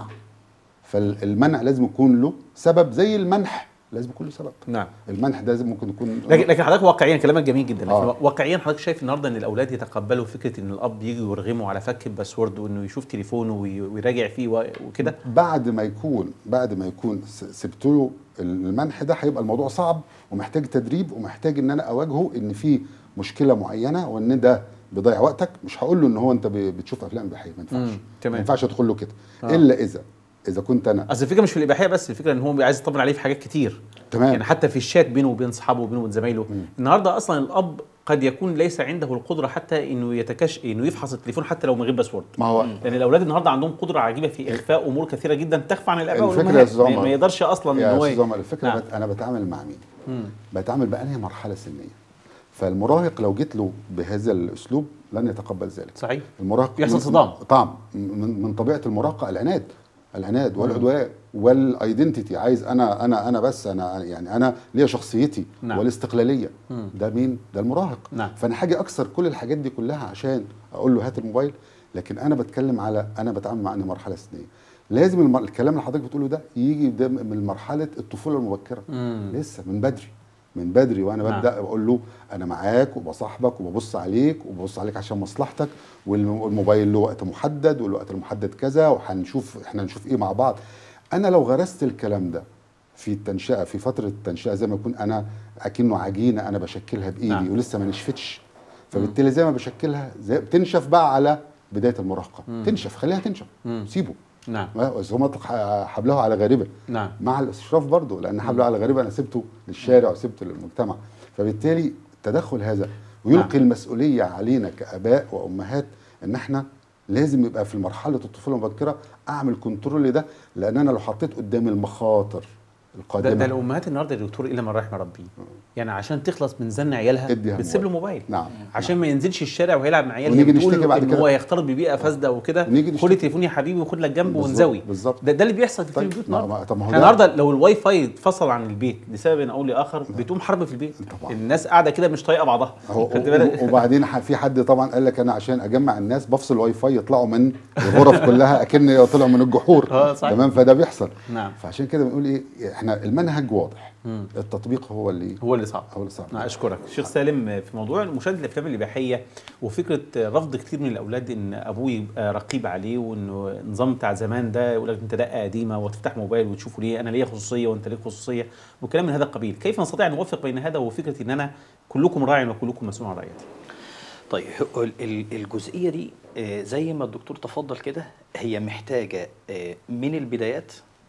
Speaker 3: فالمنع لازم يكون له سبب زي المنح لازم يكون له سبب
Speaker 1: نعم
Speaker 3: المنح ده لازم ممكن يكون
Speaker 1: لكن لكن حضرتك واقعيا كلامك جميل جدا لكن
Speaker 3: آه.
Speaker 1: واقعيا حضرتك شايف النهارده ان الاولاد يتقبلوا فكره ان الاب يجي يرغمه على فك الباسورد وانه يشوف تليفونه وي- ويراجع فيه و- وكده
Speaker 3: بعد ما يكون بعد ما يكون س- سبت له المنح ده هيبقى الموضوع صعب ومحتاج تدريب ومحتاج ان انا اواجهه ان في مشكله معينه وان ده بيضيع وقتك مش هقول له ان هو انت ب- بتشوف افلام اباحيه ما ينفعش
Speaker 1: مم، تمام.
Speaker 3: ما ينفعش ادخل له كده
Speaker 1: آه.
Speaker 3: الا اذا اذا كنت انا
Speaker 1: اصل الفكره مش في الاباحيه بس الفكره ان هو عايز يطمن عليه في حاجات كتير
Speaker 3: تمام.
Speaker 1: يعني حتى في الشات بينه وبين اصحابه وبينه وبين زمايله النهارده اصلا الاب قد يكون ليس عنده القدره حتى انه يتكش انه يفحص التليفون حتى لو من غير باسورد
Speaker 3: ما هو
Speaker 1: لان الاولاد النهارده عندهم قدره عجيبه في اخفاء امور كثيره جدا تخفى عن الاباء
Speaker 3: الفكرة يا
Speaker 1: والامهات
Speaker 3: أستاذ
Speaker 1: ما
Speaker 3: عمر.
Speaker 1: ما يقدرش اصلا
Speaker 3: يا
Speaker 1: ان هو
Speaker 3: استاذ عمر الفكره
Speaker 1: نعم.
Speaker 3: بت... انا بتعامل مع مين
Speaker 1: مم.
Speaker 3: بتعامل بانهي مرحله سنيه فالمراهق لو جيت له بهذا الاسلوب لن يتقبل ذلك
Speaker 1: صحيح
Speaker 3: المراهق
Speaker 1: بيحصل
Speaker 3: من-
Speaker 1: صدام.
Speaker 3: طبعا من, من طبيعه المراهقه العناد العناد والعدوان والايدنتيتي عايز انا انا انا بس انا يعني انا ليا شخصيتي
Speaker 1: نعم.
Speaker 3: والاستقلاليه
Speaker 1: مم.
Speaker 3: ده مين ده المراهق
Speaker 1: نعم.
Speaker 3: فانا حاجه اكسر كل الحاجات دي كلها عشان اقول له هات الموبايل لكن انا بتكلم على انا بتعامل مع انهي مرحله سنيه لازم الم... الكلام اللي حضرتك بتقوله ده يجي ده من مرحله الطفوله المبكره
Speaker 1: مم.
Speaker 3: لسه من بدري من بدري وانا
Speaker 1: نعم.
Speaker 3: ببدا بقول له انا معاك وبصاحبك وببص عليك وببص عليك عشان مصلحتك والم- والموبايل له وقت محدد والوقت المحدد كذا وهنشوف احنا نشوف ايه مع بعض انا لو غرست الكلام ده في التنشئه في فتره التنشئه زي ما يكون انا اكنه عجينه انا بشكلها بايدي
Speaker 1: نعم.
Speaker 3: ولسه ما نشفتش فبالتالي زي ما بشكلها زي بتنشف بقى على بدايه المراهقه تنشف خليها تنشف
Speaker 1: مم.
Speaker 3: سيبه
Speaker 1: نعم
Speaker 3: بس هو مطلق ح- حبله على غاربه
Speaker 1: نعم
Speaker 3: مع الاشراف برضه لان حبله على غريبه انا سبته للشارع وسبته للمجتمع فبالتالي التدخل هذا ويلقي
Speaker 1: نعم.
Speaker 3: المسؤوليه علينا كاباء وامهات ان احنا لازم يبقى في مرحله الطفوله المبكره اعمل كنترول لده لان انا لو حطيت قدامي المخاطر
Speaker 1: ده,
Speaker 3: القادمه
Speaker 1: ده الامهات النهارده يا دكتور الا من رحم ربي يعني عشان تخلص من زن عيالها
Speaker 3: اديها
Speaker 1: بتسيب له
Speaker 3: موبايل.
Speaker 1: موبايل
Speaker 3: نعم
Speaker 1: عشان ما ينزلش الشارع ويلعب مع عيالها
Speaker 3: ونيجي
Speaker 1: بتقول
Speaker 3: نشتكي بعد
Speaker 1: ان
Speaker 3: كده.
Speaker 1: هو هيختلط ببيئه فاسده وكده
Speaker 3: ونيجي
Speaker 1: خد
Speaker 3: نشتكي.
Speaker 1: التليفون يا حبيبي وخد لك جنب
Speaker 3: بالظبط،
Speaker 1: ونزوي
Speaker 3: بالظبط.
Speaker 1: ده, ده اللي بيحصل في كل
Speaker 3: طيب،
Speaker 1: البيوت
Speaker 3: ما-
Speaker 1: النهارده
Speaker 3: ما- طب ما هو
Speaker 1: احنا
Speaker 3: ده-
Speaker 1: النهارده لو الواي فاي اتفصل عن البيت لسبب او لاخر بتقوم حرب في البيت
Speaker 3: طبعا.
Speaker 1: الناس قاعده كده مش طايقه بعضها
Speaker 3: هو
Speaker 1: خدت بالك؟
Speaker 3: وبعدين ح- في حد طبعا قال لك انا عشان اجمع الناس بفصل واي فاي يطلعوا من الغرف كلها اكن طلعوا من الجحور
Speaker 1: اه، صحيح.
Speaker 3: تمام فده بيحصل
Speaker 1: نعم
Speaker 3: فعشان كده بنقول ايه احنا المنهج واضح
Speaker 1: مم.
Speaker 3: التطبيق هو اللي
Speaker 1: هو اللي صعب
Speaker 3: هو اللي صعب
Speaker 1: أنا اشكرك شيخ سالم في موضوع مشاهده الافلام الاباحيه وفكره رفض كتير من الاولاد ان ابوه يبقى رقيب عليه وانه النظام بتاع زمان ده يقول لك انت دقه قديمه وتفتح موبايل وتشوفه ليه انا ليا خصوصيه وانت ليك خصوصيه وكلام من هذا القبيل كيف نستطيع ان نوفق بين هذا وفكره ان انا كلكم راع وكلكم مسؤول عن رعيتي
Speaker 2: طيب هو ال- ال- الجزئيه دي آه، زي ما الدكتور تفضل كده هي محتاجه آه، من البدايات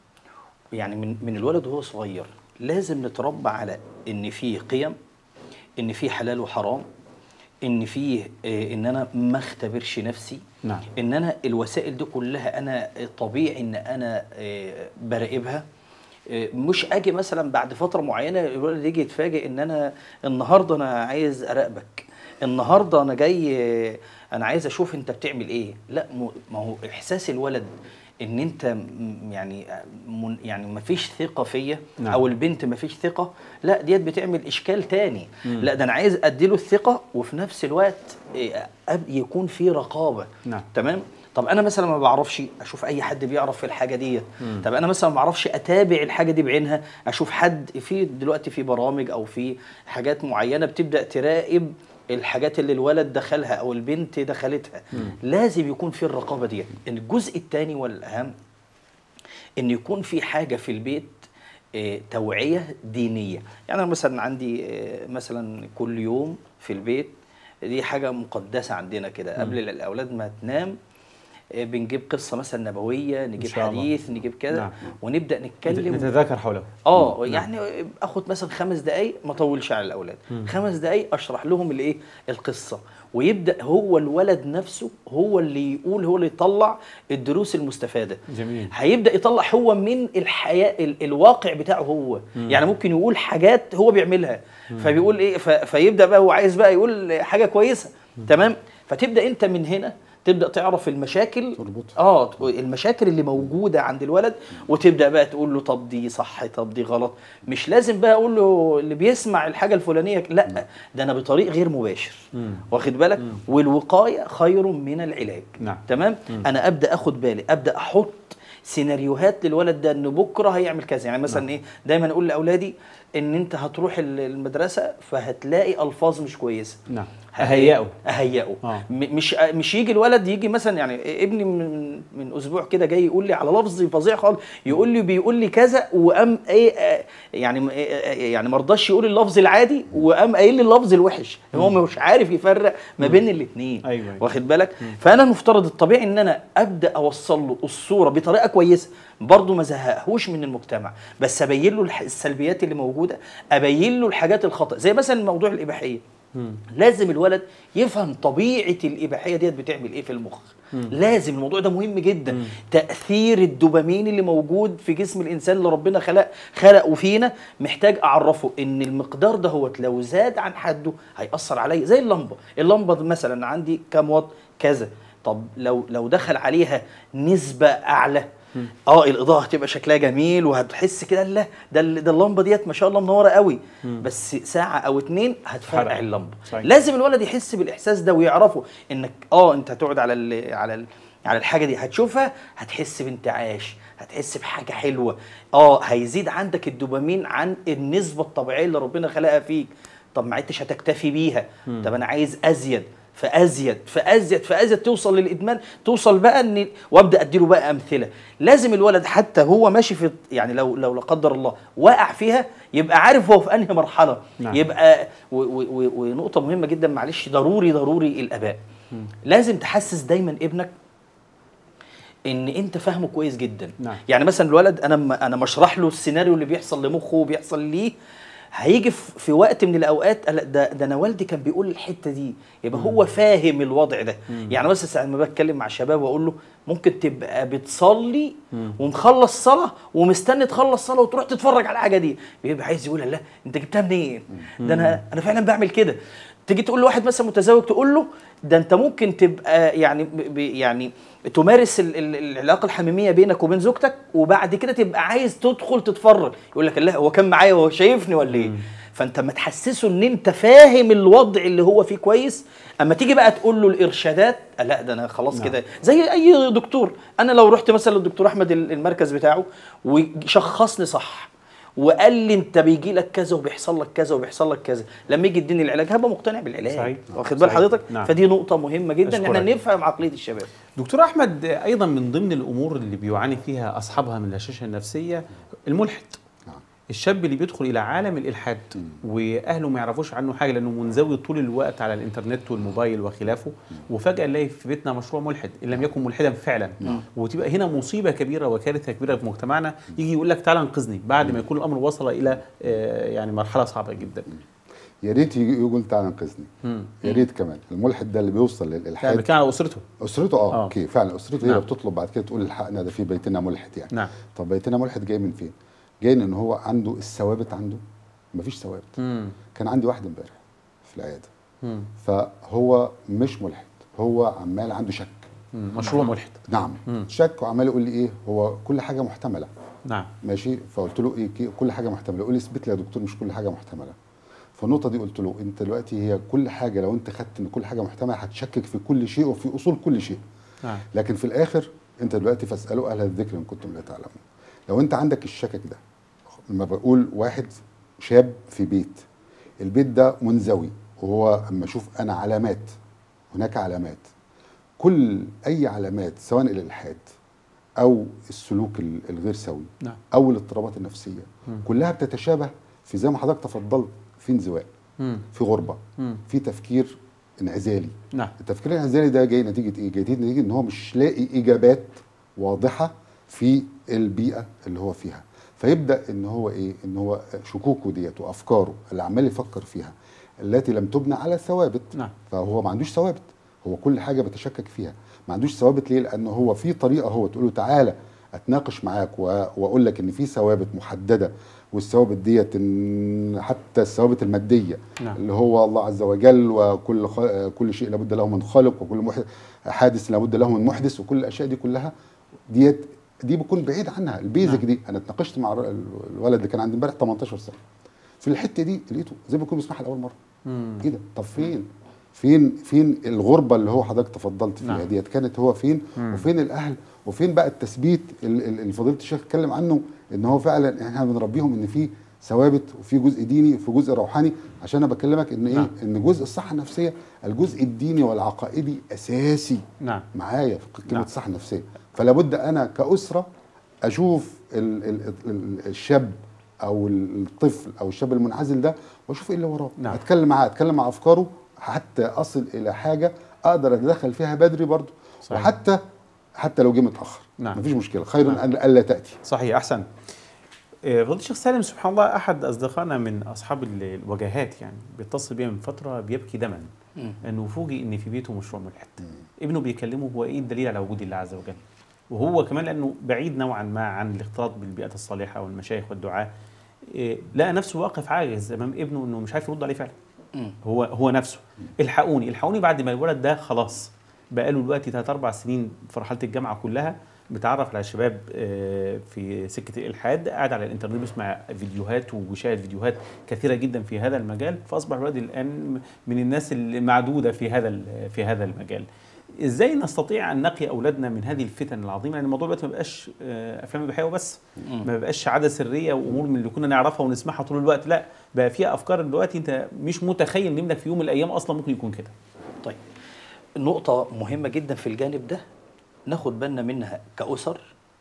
Speaker 2: يعني من من الولد وهو صغير لازم نتربى على ان في قيم ان في حلال وحرام ان فيه آه، ان انا ما اختبرش نفسي
Speaker 1: نعم
Speaker 2: ان انا الوسائل دي كلها انا طبيعي ان انا آه، براقبها آه، مش اجي مثلا بعد فتره معينه الولد يجي يتفاجئ ان انا النهارده انا عايز اراقبك النهارده انا جاي آه، انا عايز اشوف انت بتعمل ايه لا م- ما هو احساس الولد ان انت م- يعني آه، من يعني ما فيش ثقه فيا
Speaker 1: نعم.
Speaker 2: او البنت ما فيش ثقه لا ديت بتعمل اشكال تاني
Speaker 1: مم.
Speaker 2: لا ده انا عايز اديله الثقه وفي نفس الوقت آه، أب- يكون في رقابه
Speaker 1: نعم
Speaker 2: تمام طب انا مثلا ما بعرفش اشوف اي حد بيعرف في الحاجه ديت طب انا مثلا ما بعرفش اتابع الحاجه دي بعينها اشوف حد في دلوقتي في برامج او في حاجات معينه بتبدا تراقب الحاجات اللي الولد دخلها او البنت دخلتها لازم يكون في الرقابه ديت الجزء الثاني والاهم ان يكون في حاجه في البيت آه، توعيه دينيه يعني انا مثلا عندي آه، مثلا كل يوم في البيت دي حاجه مقدسه عندنا كده قبل الاولاد ما تنام آه، بنجيب قصه مثلا نبويه نجيب
Speaker 1: شاء الله.
Speaker 2: حديث نجيب كده
Speaker 1: نعم.
Speaker 2: ونبدا نتكلم
Speaker 1: نتذاكر حوله
Speaker 2: اه يعني اخد مثلا خمس دقايق ما اطولش على الاولاد خمس دقايق اشرح لهم الايه القصه ويبدا هو الولد نفسه هو اللي يقول هو اللي يطلع الدروس المستفاده
Speaker 1: جميل.
Speaker 2: هيبدا يطلع هو من الحياه ال الواقع بتاعه هو يعني ممكن يقول حاجات هو بيعملها فبيقول ايه ف فيبدا بقى هو عايز بقى يقول حاجه كويسه تمام فتبدا انت من هنا تبدا تعرف المشاكل
Speaker 3: تربطها.
Speaker 2: اه المشاكل اللي موجوده عند الولد وتبدا بقى تقول له طب دي صح طب دي غلط مش لازم بقى اقول له اللي بيسمع الحاجه الفلانيه لا ده انا بطريق غير مباشر واخد بالك والوقايه خير من العلاج
Speaker 1: نعم.
Speaker 2: تمام انا ابدا اخد بالي ابدا احط سيناريوهات للولد ده انه بكره هيعمل كذا يعني مثلا ايه دايما اقول لاولادي ان انت هتروح ال- المدرسه فهتلاقي الفاظ مش كويسه
Speaker 1: نعم. أهيئه.
Speaker 2: اهيئه
Speaker 1: آه.
Speaker 2: م- مش مش يجي الولد يجي مثلا يعني ابني من من اسبوع كده جاي يقول لي على لفظ فظيع خالص يقول لي بيقول لي كذا وقام ايه آه، يعني إيه، آه، يعني ما رضاش يقول اللفظ العادي وقام قايل لي اللفظ الوحش هو مش عارف يفرق ما بين الاثنين
Speaker 1: أيوة، أيوة.
Speaker 2: واخد بالك فانا المفترض الطبيعي ان انا ابدا اوصل له الصوره بطريقه كويسه برضه ما زهقهوش من المجتمع بس ابين له الح- السلبيات اللي موجوده ابين له الحاجات الخطا زي مثلا موضوع الاباحيه لازم الولد يفهم طبيعه الاباحيه ديت بتعمل ايه في المخ لازم الموضوع ده مهم جدا تاثير الدوبامين اللي موجود في جسم الانسان اللي ربنا خلق خلقه فينا محتاج اعرفه ان المقدار ده هو لو زاد عن حده هياثر عليا زي اللمبه اللمبه مثلا عندي كام واط كذا طب لو لو دخل عليها نسبه اعلى اه الاضاءه هتبقى شكلها جميل وهتحس كده لا ده ال- ده اللمبه ديت ما شاء الله منوره قوي بس ساعه او اتنين هتفرقع
Speaker 1: فرق.
Speaker 2: اللمبه
Speaker 1: صحيح.
Speaker 2: لازم الولد يحس بالاحساس ده ويعرفه انك اه انت هتقعد على ال على ال على الحاجه دي هتشوفها هتحس بانتعاش هتحس بحاجه حلوه اه هيزيد عندك الدوبامين عن النسبه الطبيعيه اللي ربنا خلقها فيك طب ما عدتش هتكتفي بيها طب انا عايز ازيد فازيد فازيد فازيد توصل للادمان توصل بقى ان وابدا اديله بقى امثله لازم الولد حتى هو ماشي في يعني لو لو لا قدر الله وقع فيها يبقى عارف هو في انهي مرحله
Speaker 1: نعم.
Speaker 2: يبقى و- و- و- ونقطه مهمه جدا معلش ضروري ضروري الاباء لازم تحسس دايما ابنك ان انت فاهمه كويس جدا
Speaker 1: نعم.
Speaker 2: يعني مثلا الولد انا م- انا مشرح له السيناريو اللي بيحصل لمخه وبيحصل ليه هيجي في في وقت من الاوقات قال ده ده انا والدي كان بيقول الحته دي يبقى هو فاهم الوضع ده يعني مثلا ساعه ما بتكلم مع شباب واقول له ممكن تبقى بتصلي ومخلص صلاه ومستني تخلص صلاه وتروح تتفرج على الحاجه دي بيبقى عايز يقول لا انت جبتها منين ده انا انا فعلا بعمل كده تيجي تقول لواحد مثلا متزوج تقول له ده انت ممكن تبقى يعني ب- ب- يعني تمارس ال- ال- العلاقه الحميميه بينك وبين زوجتك وبعد كده تبقى عايز تدخل تتفرج يقول لك لا هو كان معايا وهو شايفني ولا ايه فانت ما تحسسه ان انت فاهم الوضع اللي هو فيه كويس اما تيجي بقى تقول له الارشادات آه لا ده انا خلاص كده زي اي دكتور انا لو رحت مثلا للدكتور احمد ال- المركز بتاعه وشخصني صح وقال لي انت بيجي لك كذا وبيحصل لك كذا وبيحصل لك كذا لما يجي يديني العلاج هبقى مقتنع بالعلاج
Speaker 1: صحيح.
Speaker 2: واخد بال
Speaker 1: صحيح.
Speaker 2: حضرتك
Speaker 1: نعم.
Speaker 2: فدي نقطه مهمه جدا ان احنا
Speaker 1: أشكرك.
Speaker 2: نفهم عقليه الشباب
Speaker 1: دكتور احمد ايضا من ضمن الامور اللي بيعاني فيها اصحابها من الهشاشه النفسيه الملحد
Speaker 3: نعم.
Speaker 1: الشاب اللي بيدخل الى عالم الالحاد واهله ما يعرفوش عنه حاجه لانه منزوي طول الوقت على الانترنت والموبايل وخلافه وفجاه نلاقي في بيتنا مشروع ملحد ان لم يكن ملحدا فعلا وتبقى هنا مصيبه كبيره وكارثه كبيره في مجتمعنا يجي يقول لك تعالى انقذني بعد ما يكون الامر وصل الى آه، يعني مرحله صعبه جدا
Speaker 3: يا ريت يجي يقول تعالى انقذني
Speaker 1: مم.
Speaker 3: يا ريت كمان الملحد ده اللي بيوصل
Speaker 1: يعني
Speaker 3: للالحاد
Speaker 1: كان على اسرته
Speaker 3: اسرته اه
Speaker 1: آه.
Speaker 3: اوكي فعلا اسرته هي
Speaker 1: نعم.
Speaker 3: اللي بتطلب بعد كده تقول الحقنا ده في بيتنا ملحد يعني
Speaker 1: نعم.
Speaker 3: طب بيتنا ملحد جاي من فين؟ جاي ان هو عنده الثوابت عنده مفيش ثوابت
Speaker 1: مم.
Speaker 3: كان عندي واحد امبارح في العياده
Speaker 1: مم.
Speaker 3: فهو مش ملحد هو عمال عنده شك
Speaker 1: مم. مشروع ملحد
Speaker 3: نعم
Speaker 1: مم.
Speaker 3: شك وعمال يقول لي ايه هو كل حاجه محتمله
Speaker 1: نعم
Speaker 3: ماشي فقلت له ايه كي- كل حاجه محتمله يقول لي اثبت لي يا دكتور مش كل حاجه محتمله فالنقطه دي قلت له انت دلوقتي هي كل حاجه لو انت خدت ان كل حاجه محتمله هتشكك في كل شيء وفي اصول كل شيء
Speaker 1: نعم.
Speaker 3: لكن في الاخر انت دلوقتي فاسالوا اهل الذكر ان كنتم لا تعلمون لو انت عندك الشكك ده لما بقول واحد شاب في بيت البيت ده منزوي وهو اما اشوف انا علامات هناك علامات كل اي علامات سواء الالحاد او السلوك ال- الغير سوي
Speaker 1: نعم
Speaker 3: او الاضطرابات النفسيه
Speaker 1: مم.
Speaker 3: كلها بتتشابه في زي ما حضرتك تفضلت في انزواء
Speaker 1: مم.
Speaker 3: في غربه
Speaker 1: مم.
Speaker 3: في تفكير انعزالي
Speaker 1: نعم
Speaker 3: التفكير الانعزالي ده جاي نتيجه ايه؟ جاي نتيجه ان هو مش لاقي اجابات واضحه في البيئه اللي هو فيها فيبدا ان هو ايه؟ ان هو شكوكه ديت وافكاره اللي عمال يفكر فيها التي لم تبنى على ثوابت
Speaker 1: نعم
Speaker 3: فهو ما عندوش ثوابت هو كل حاجه بتشكك فيها ما عندوش ثوابت ليه لانه هو في طريقه هو تقول له تعالى اتناقش معاك و- واقول لك ان في ثوابت محدده والثوابت ديت إن حتى الثوابت الماديه
Speaker 1: نعم.
Speaker 3: اللي هو الله عز وجل وكل خ... كل شيء لابد له من خالق وكل مح... حادث لابد له من محدث وكل الاشياء دي كلها ديت دي بكون بعيد عنها البيزك
Speaker 1: نعم.
Speaker 3: دي انا اتناقشت مع الر- الولد اللي كان عندي امبارح 18 سنه في الحته دي لقيته زي ما يكون بيسمعها لاول مره
Speaker 1: مم.
Speaker 3: كده طب فين فين فين الغربه اللي هو حضرتك تفضلت فيها
Speaker 1: نعم.
Speaker 3: ديت كانت هو فين
Speaker 1: مم.
Speaker 3: وفين الاهل وفين بقى التثبيت ال- ال- اللي فضيله الشيخ اتكلم عنه ان هو فعلا احنا بنربيهم ان في ثوابت وفي جزء ديني وفي جزء روحاني عشان انا بكلمك ان ايه
Speaker 1: نعم.
Speaker 3: ان جزء الصحه النفسيه الجزء الديني والعقائدي اساسي
Speaker 1: نعم
Speaker 3: معايا في كلمه
Speaker 1: نعم.
Speaker 3: الصحه النفسيه فلا بد انا كاسره اشوف ال ال ال الشاب او الطفل او الشاب المنعزل ده واشوف ايه اللي وراه
Speaker 1: نعم.
Speaker 3: اتكلم معاه اتكلم مع افكاره حتى اصل الى حاجه اقدر اتدخل فيها بدري برضه
Speaker 1: صحيح.
Speaker 3: وحتى حتى لو جه متاخر
Speaker 1: نعم.
Speaker 3: مفيش مشكله خير
Speaker 1: نعم.
Speaker 3: ان الا تاتي
Speaker 1: صحيح احسن آه، فضيلة الشيخ سالم سبحان الله احد اصدقائنا من اصحاب ال- الوجهات يعني بيتصل بيا من فتره بيبكي دما
Speaker 2: مم.
Speaker 1: انه فوجئ ان في بيته مشروع ملحد ابنه بيكلمه هو ايه الدليل على وجود الله عز وجل وهو كمان لانه بعيد نوعا ما عن الاختلاط بالبيئات الصالحه والمشايخ والدعاء إيه، لقى نفسه واقف عاجز امام ابنه انه مش عارف يرد عليه فعلا
Speaker 2: مم.
Speaker 1: هو هو نفسه الحقوني الحقوني بعد ما الولد ده خلاص بقى له دلوقتي ثلاث اربع سنين في مرحله الجامعه كلها بيتعرف على شباب آه، في سكه الالحاد قاعد على الانترنت بيسمع فيديوهات وبيشاهد فيديوهات كثيره جدا في هذا المجال فاصبح الولد الان من الناس المعدوده في هذا ال- في هذا المجال ازاي نستطيع ان نقي اولادنا من هذه الفتن العظيمه لان الموضوع دلوقتي ما بقاش آه، افلام اباحيه وبس
Speaker 2: مم.
Speaker 1: ما بقاش عاده سريه وامور من اللي كنا نعرفها ونسمعها طول الوقت لا بقى فيها افكار دلوقتي انت مش متخيل ان ابنك في يوم من الايام اصلا ممكن يكون كده
Speaker 2: طيب نقطة مهمة جدا في الجانب ده ناخد بالنا منها كأسر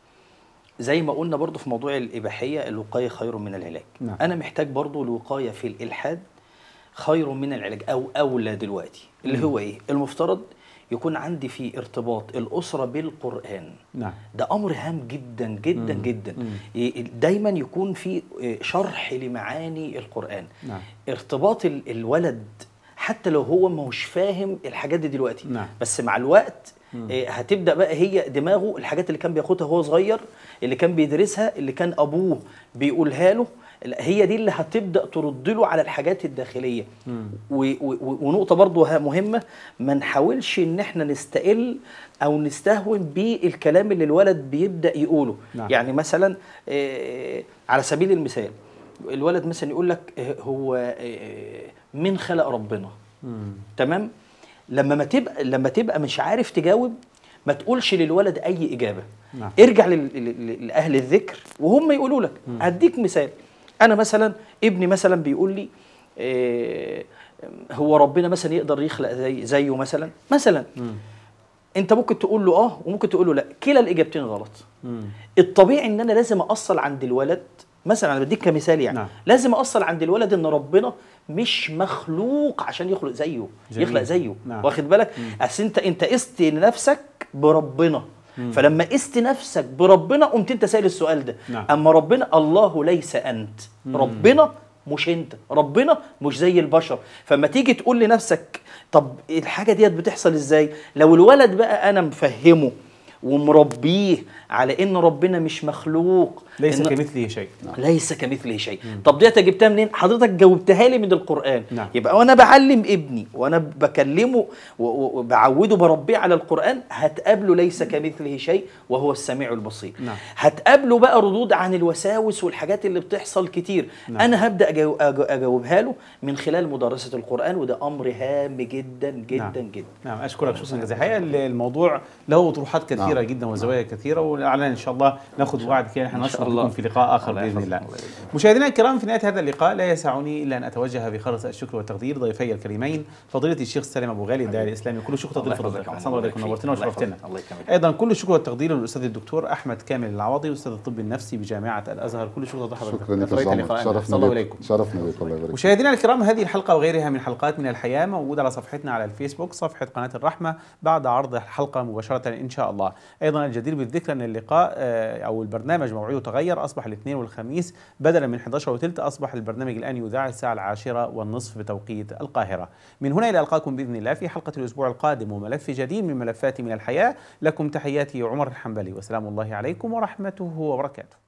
Speaker 2: زي ما قلنا برضو في موضوع الإباحية الوقاية خير من العلاج
Speaker 1: نعم.
Speaker 2: أنا محتاج برضو الوقاية في الإلحاد خير من العلاج أو أولى دلوقتي اللي هو إيه المفترض يكون عندي في ارتباط الأسرة بالقرآن
Speaker 1: نعم
Speaker 2: ده امر هام جدا جدا
Speaker 1: مم.
Speaker 2: جدا
Speaker 1: مم.
Speaker 2: ي- دايما يكون في آه، شرح لمعاني القران
Speaker 1: نعم
Speaker 2: ارتباط ال- الولد حتى لو هو ما هوش فاهم الحاجات دي دلوقتي
Speaker 1: نعم.
Speaker 2: بس مع الوقت
Speaker 1: مم.
Speaker 2: آه، هتبدا بقى هي دماغه الحاجات اللي كان بياخدها وهو صغير اللي كان بيدرسها اللي كان ابوه بيقولها له لا، هي دي اللي هتبدا ترد له على الحاجات الداخليه
Speaker 1: مم.
Speaker 2: و- و- ونقطة برضو ها- مهمة ما نحاولش ان احنا نستقل او نستهون بالكلام اللي الولد بيبدأ يقوله
Speaker 1: نعم.
Speaker 2: يعني مثلا آه، على سبيل المثال الولد مثلا يقول لك آه، هو آه، من خلق ربنا
Speaker 1: مم.
Speaker 2: تمام لما ما تبقى لما تبقى مش عارف تجاوب ما تقولش للولد اي اجابه
Speaker 1: نعم.
Speaker 2: ارجع لل- لل- لاهل الذكر وهم يقولوا لك هديك مثال انا مثلا ابني مثلا بيقول لي آه، هو ربنا مثلا يقدر يخلق زي زيه مثلا مثلا
Speaker 1: مم.
Speaker 2: انت ممكن تقول له اه وممكن تقول له لا كلا الاجابتين غلط
Speaker 1: مم.
Speaker 2: الطبيعي ان انا لازم اصل عند الولد مثلا انا بديك كمثال يعني
Speaker 1: نعم.
Speaker 2: لازم اصل عند الولد ان ربنا مش مخلوق عشان يخلق زيه
Speaker 1: جميل.
Speaker 2: يخلق زيه
Speaker 1: نعم.
Speaker 2: واخد بالك اصل انت انت قست نفسك بربنا فلما قست نفسك بربنا قمت انت سائل السؤال ده
Speaker 1: نعم.
Speaker 2: اما ربنا الله ليس انت ربنا مش انت ربنا مش زي البشر فما تيجي تقول لنفسك طب الحاجه ديت بتحصل ازاي لو الولد بقى انا مفهمه ومربيه على ان ربنا مش مخلوق
Speaker 1: ليس
Speaker 2: إن
Speaker 1: كمثله شيء
Speaker 2: ليس كمثله شيء طب ديت جبتها منين حضرتك جاوبتها لي من القران
Speaker 1: نعم.
Speaker 2: يبقى وانا بعلم ابني وانا بكلمه و- و- وبعوده بربيه على القران هتقابله ليس كمثله شيء وهو السميع البصير
Speaker 1: نعم.
Speaker 2: هتقابله بقى ردود عن الوساوس والحاجات اللي بتحصل كتير
Speaker 1: نعم.
Speaker 2: انا هبدا أجاو- أجا- اجاوبها له من خلال مدرسه القران وده امر هام جدا جدا
Speaker 1: نعم.
Speaker 2: جدا
Speaker 1: نعم اشكرك شكرا جزيلا الحقيقه الموضوع له طروحات كثيره
Speaker 3: نعم.
Speaker 1: جدا وزوايا كثيره ولعلنا ان شاء الله ناخذ وعد كده احنا
Speaker 2: إن شاء
Speaker 1: نشرف
Speaker 2: الله.
Speaker 1: بكم في لقاء اخر
Speaker 2: الله
Speaker 1: باذن
Speaker 2: يحفظكم.
Speaker 1: الله
Speaker 2: الله يبارك
Speaker 1: مشاهدينا الكرام في نهايه هذا اللقاء لا يسعني الا ان اتوجه بخالص الشكر والتقدير ضيفي الكريمين فضيله الشيخ سالم ابو غالي الداعي الاسلامي كل شكر تقدير
Speaker 2: الله
Speaker 1: فضلك
Speaker 2: يحفظك.
Speaker 1: احسن الله عليكم
Speaker 2: الله
Speaker 1: نورتنا
Speaker 2: يحفظك.
Speaker 1: وشرفتنا
Speaker 2: الله يكرمك.
Speaker 1: ايضا كل الشكر والتقدير للاستاذ الدكتور احمد كامل العوضي استاذ الطب النفسي بجامعه الازهر كل شكر وتقدير حضرتك
Speaker 3: شكرا لك
Speaker 1: أثريت
Speaker 3: يا عمر
Speaker 1: لقاءنا. أحسن
Speaker 3: شرفنا
Speaker 1: الله
Speaker 3: بك
Speaker 1: اليكم
Speaker 3: شرفنا بك الله يبارك فيك.
Speaker 1: مشاهدينا الكرام هذه الحلقة وغيرها من حلقات من الحياة موجودة على صفحتنا على الفيسبوك صفحة قناة الرحمة بعد عرض الحلقة مباشرة إن شاء الله أيضا الجدير بالذكر أن اللقاء آه، أو البرنامج موعده تغير أصبح الاثنين والخميس بدلا من 11 وثلث أصبح البرنامج الآن يذاع الساعة العاشرة والنصف بتوقيت القاهرة من هنا إلى ألقاكم بإذن الله في حلقة الأسبوع القادم وملف جديد من ملفات من الحياة لكم تحياتي عمر الحنبلي وسلام الله عليكم ورحمته وبركاته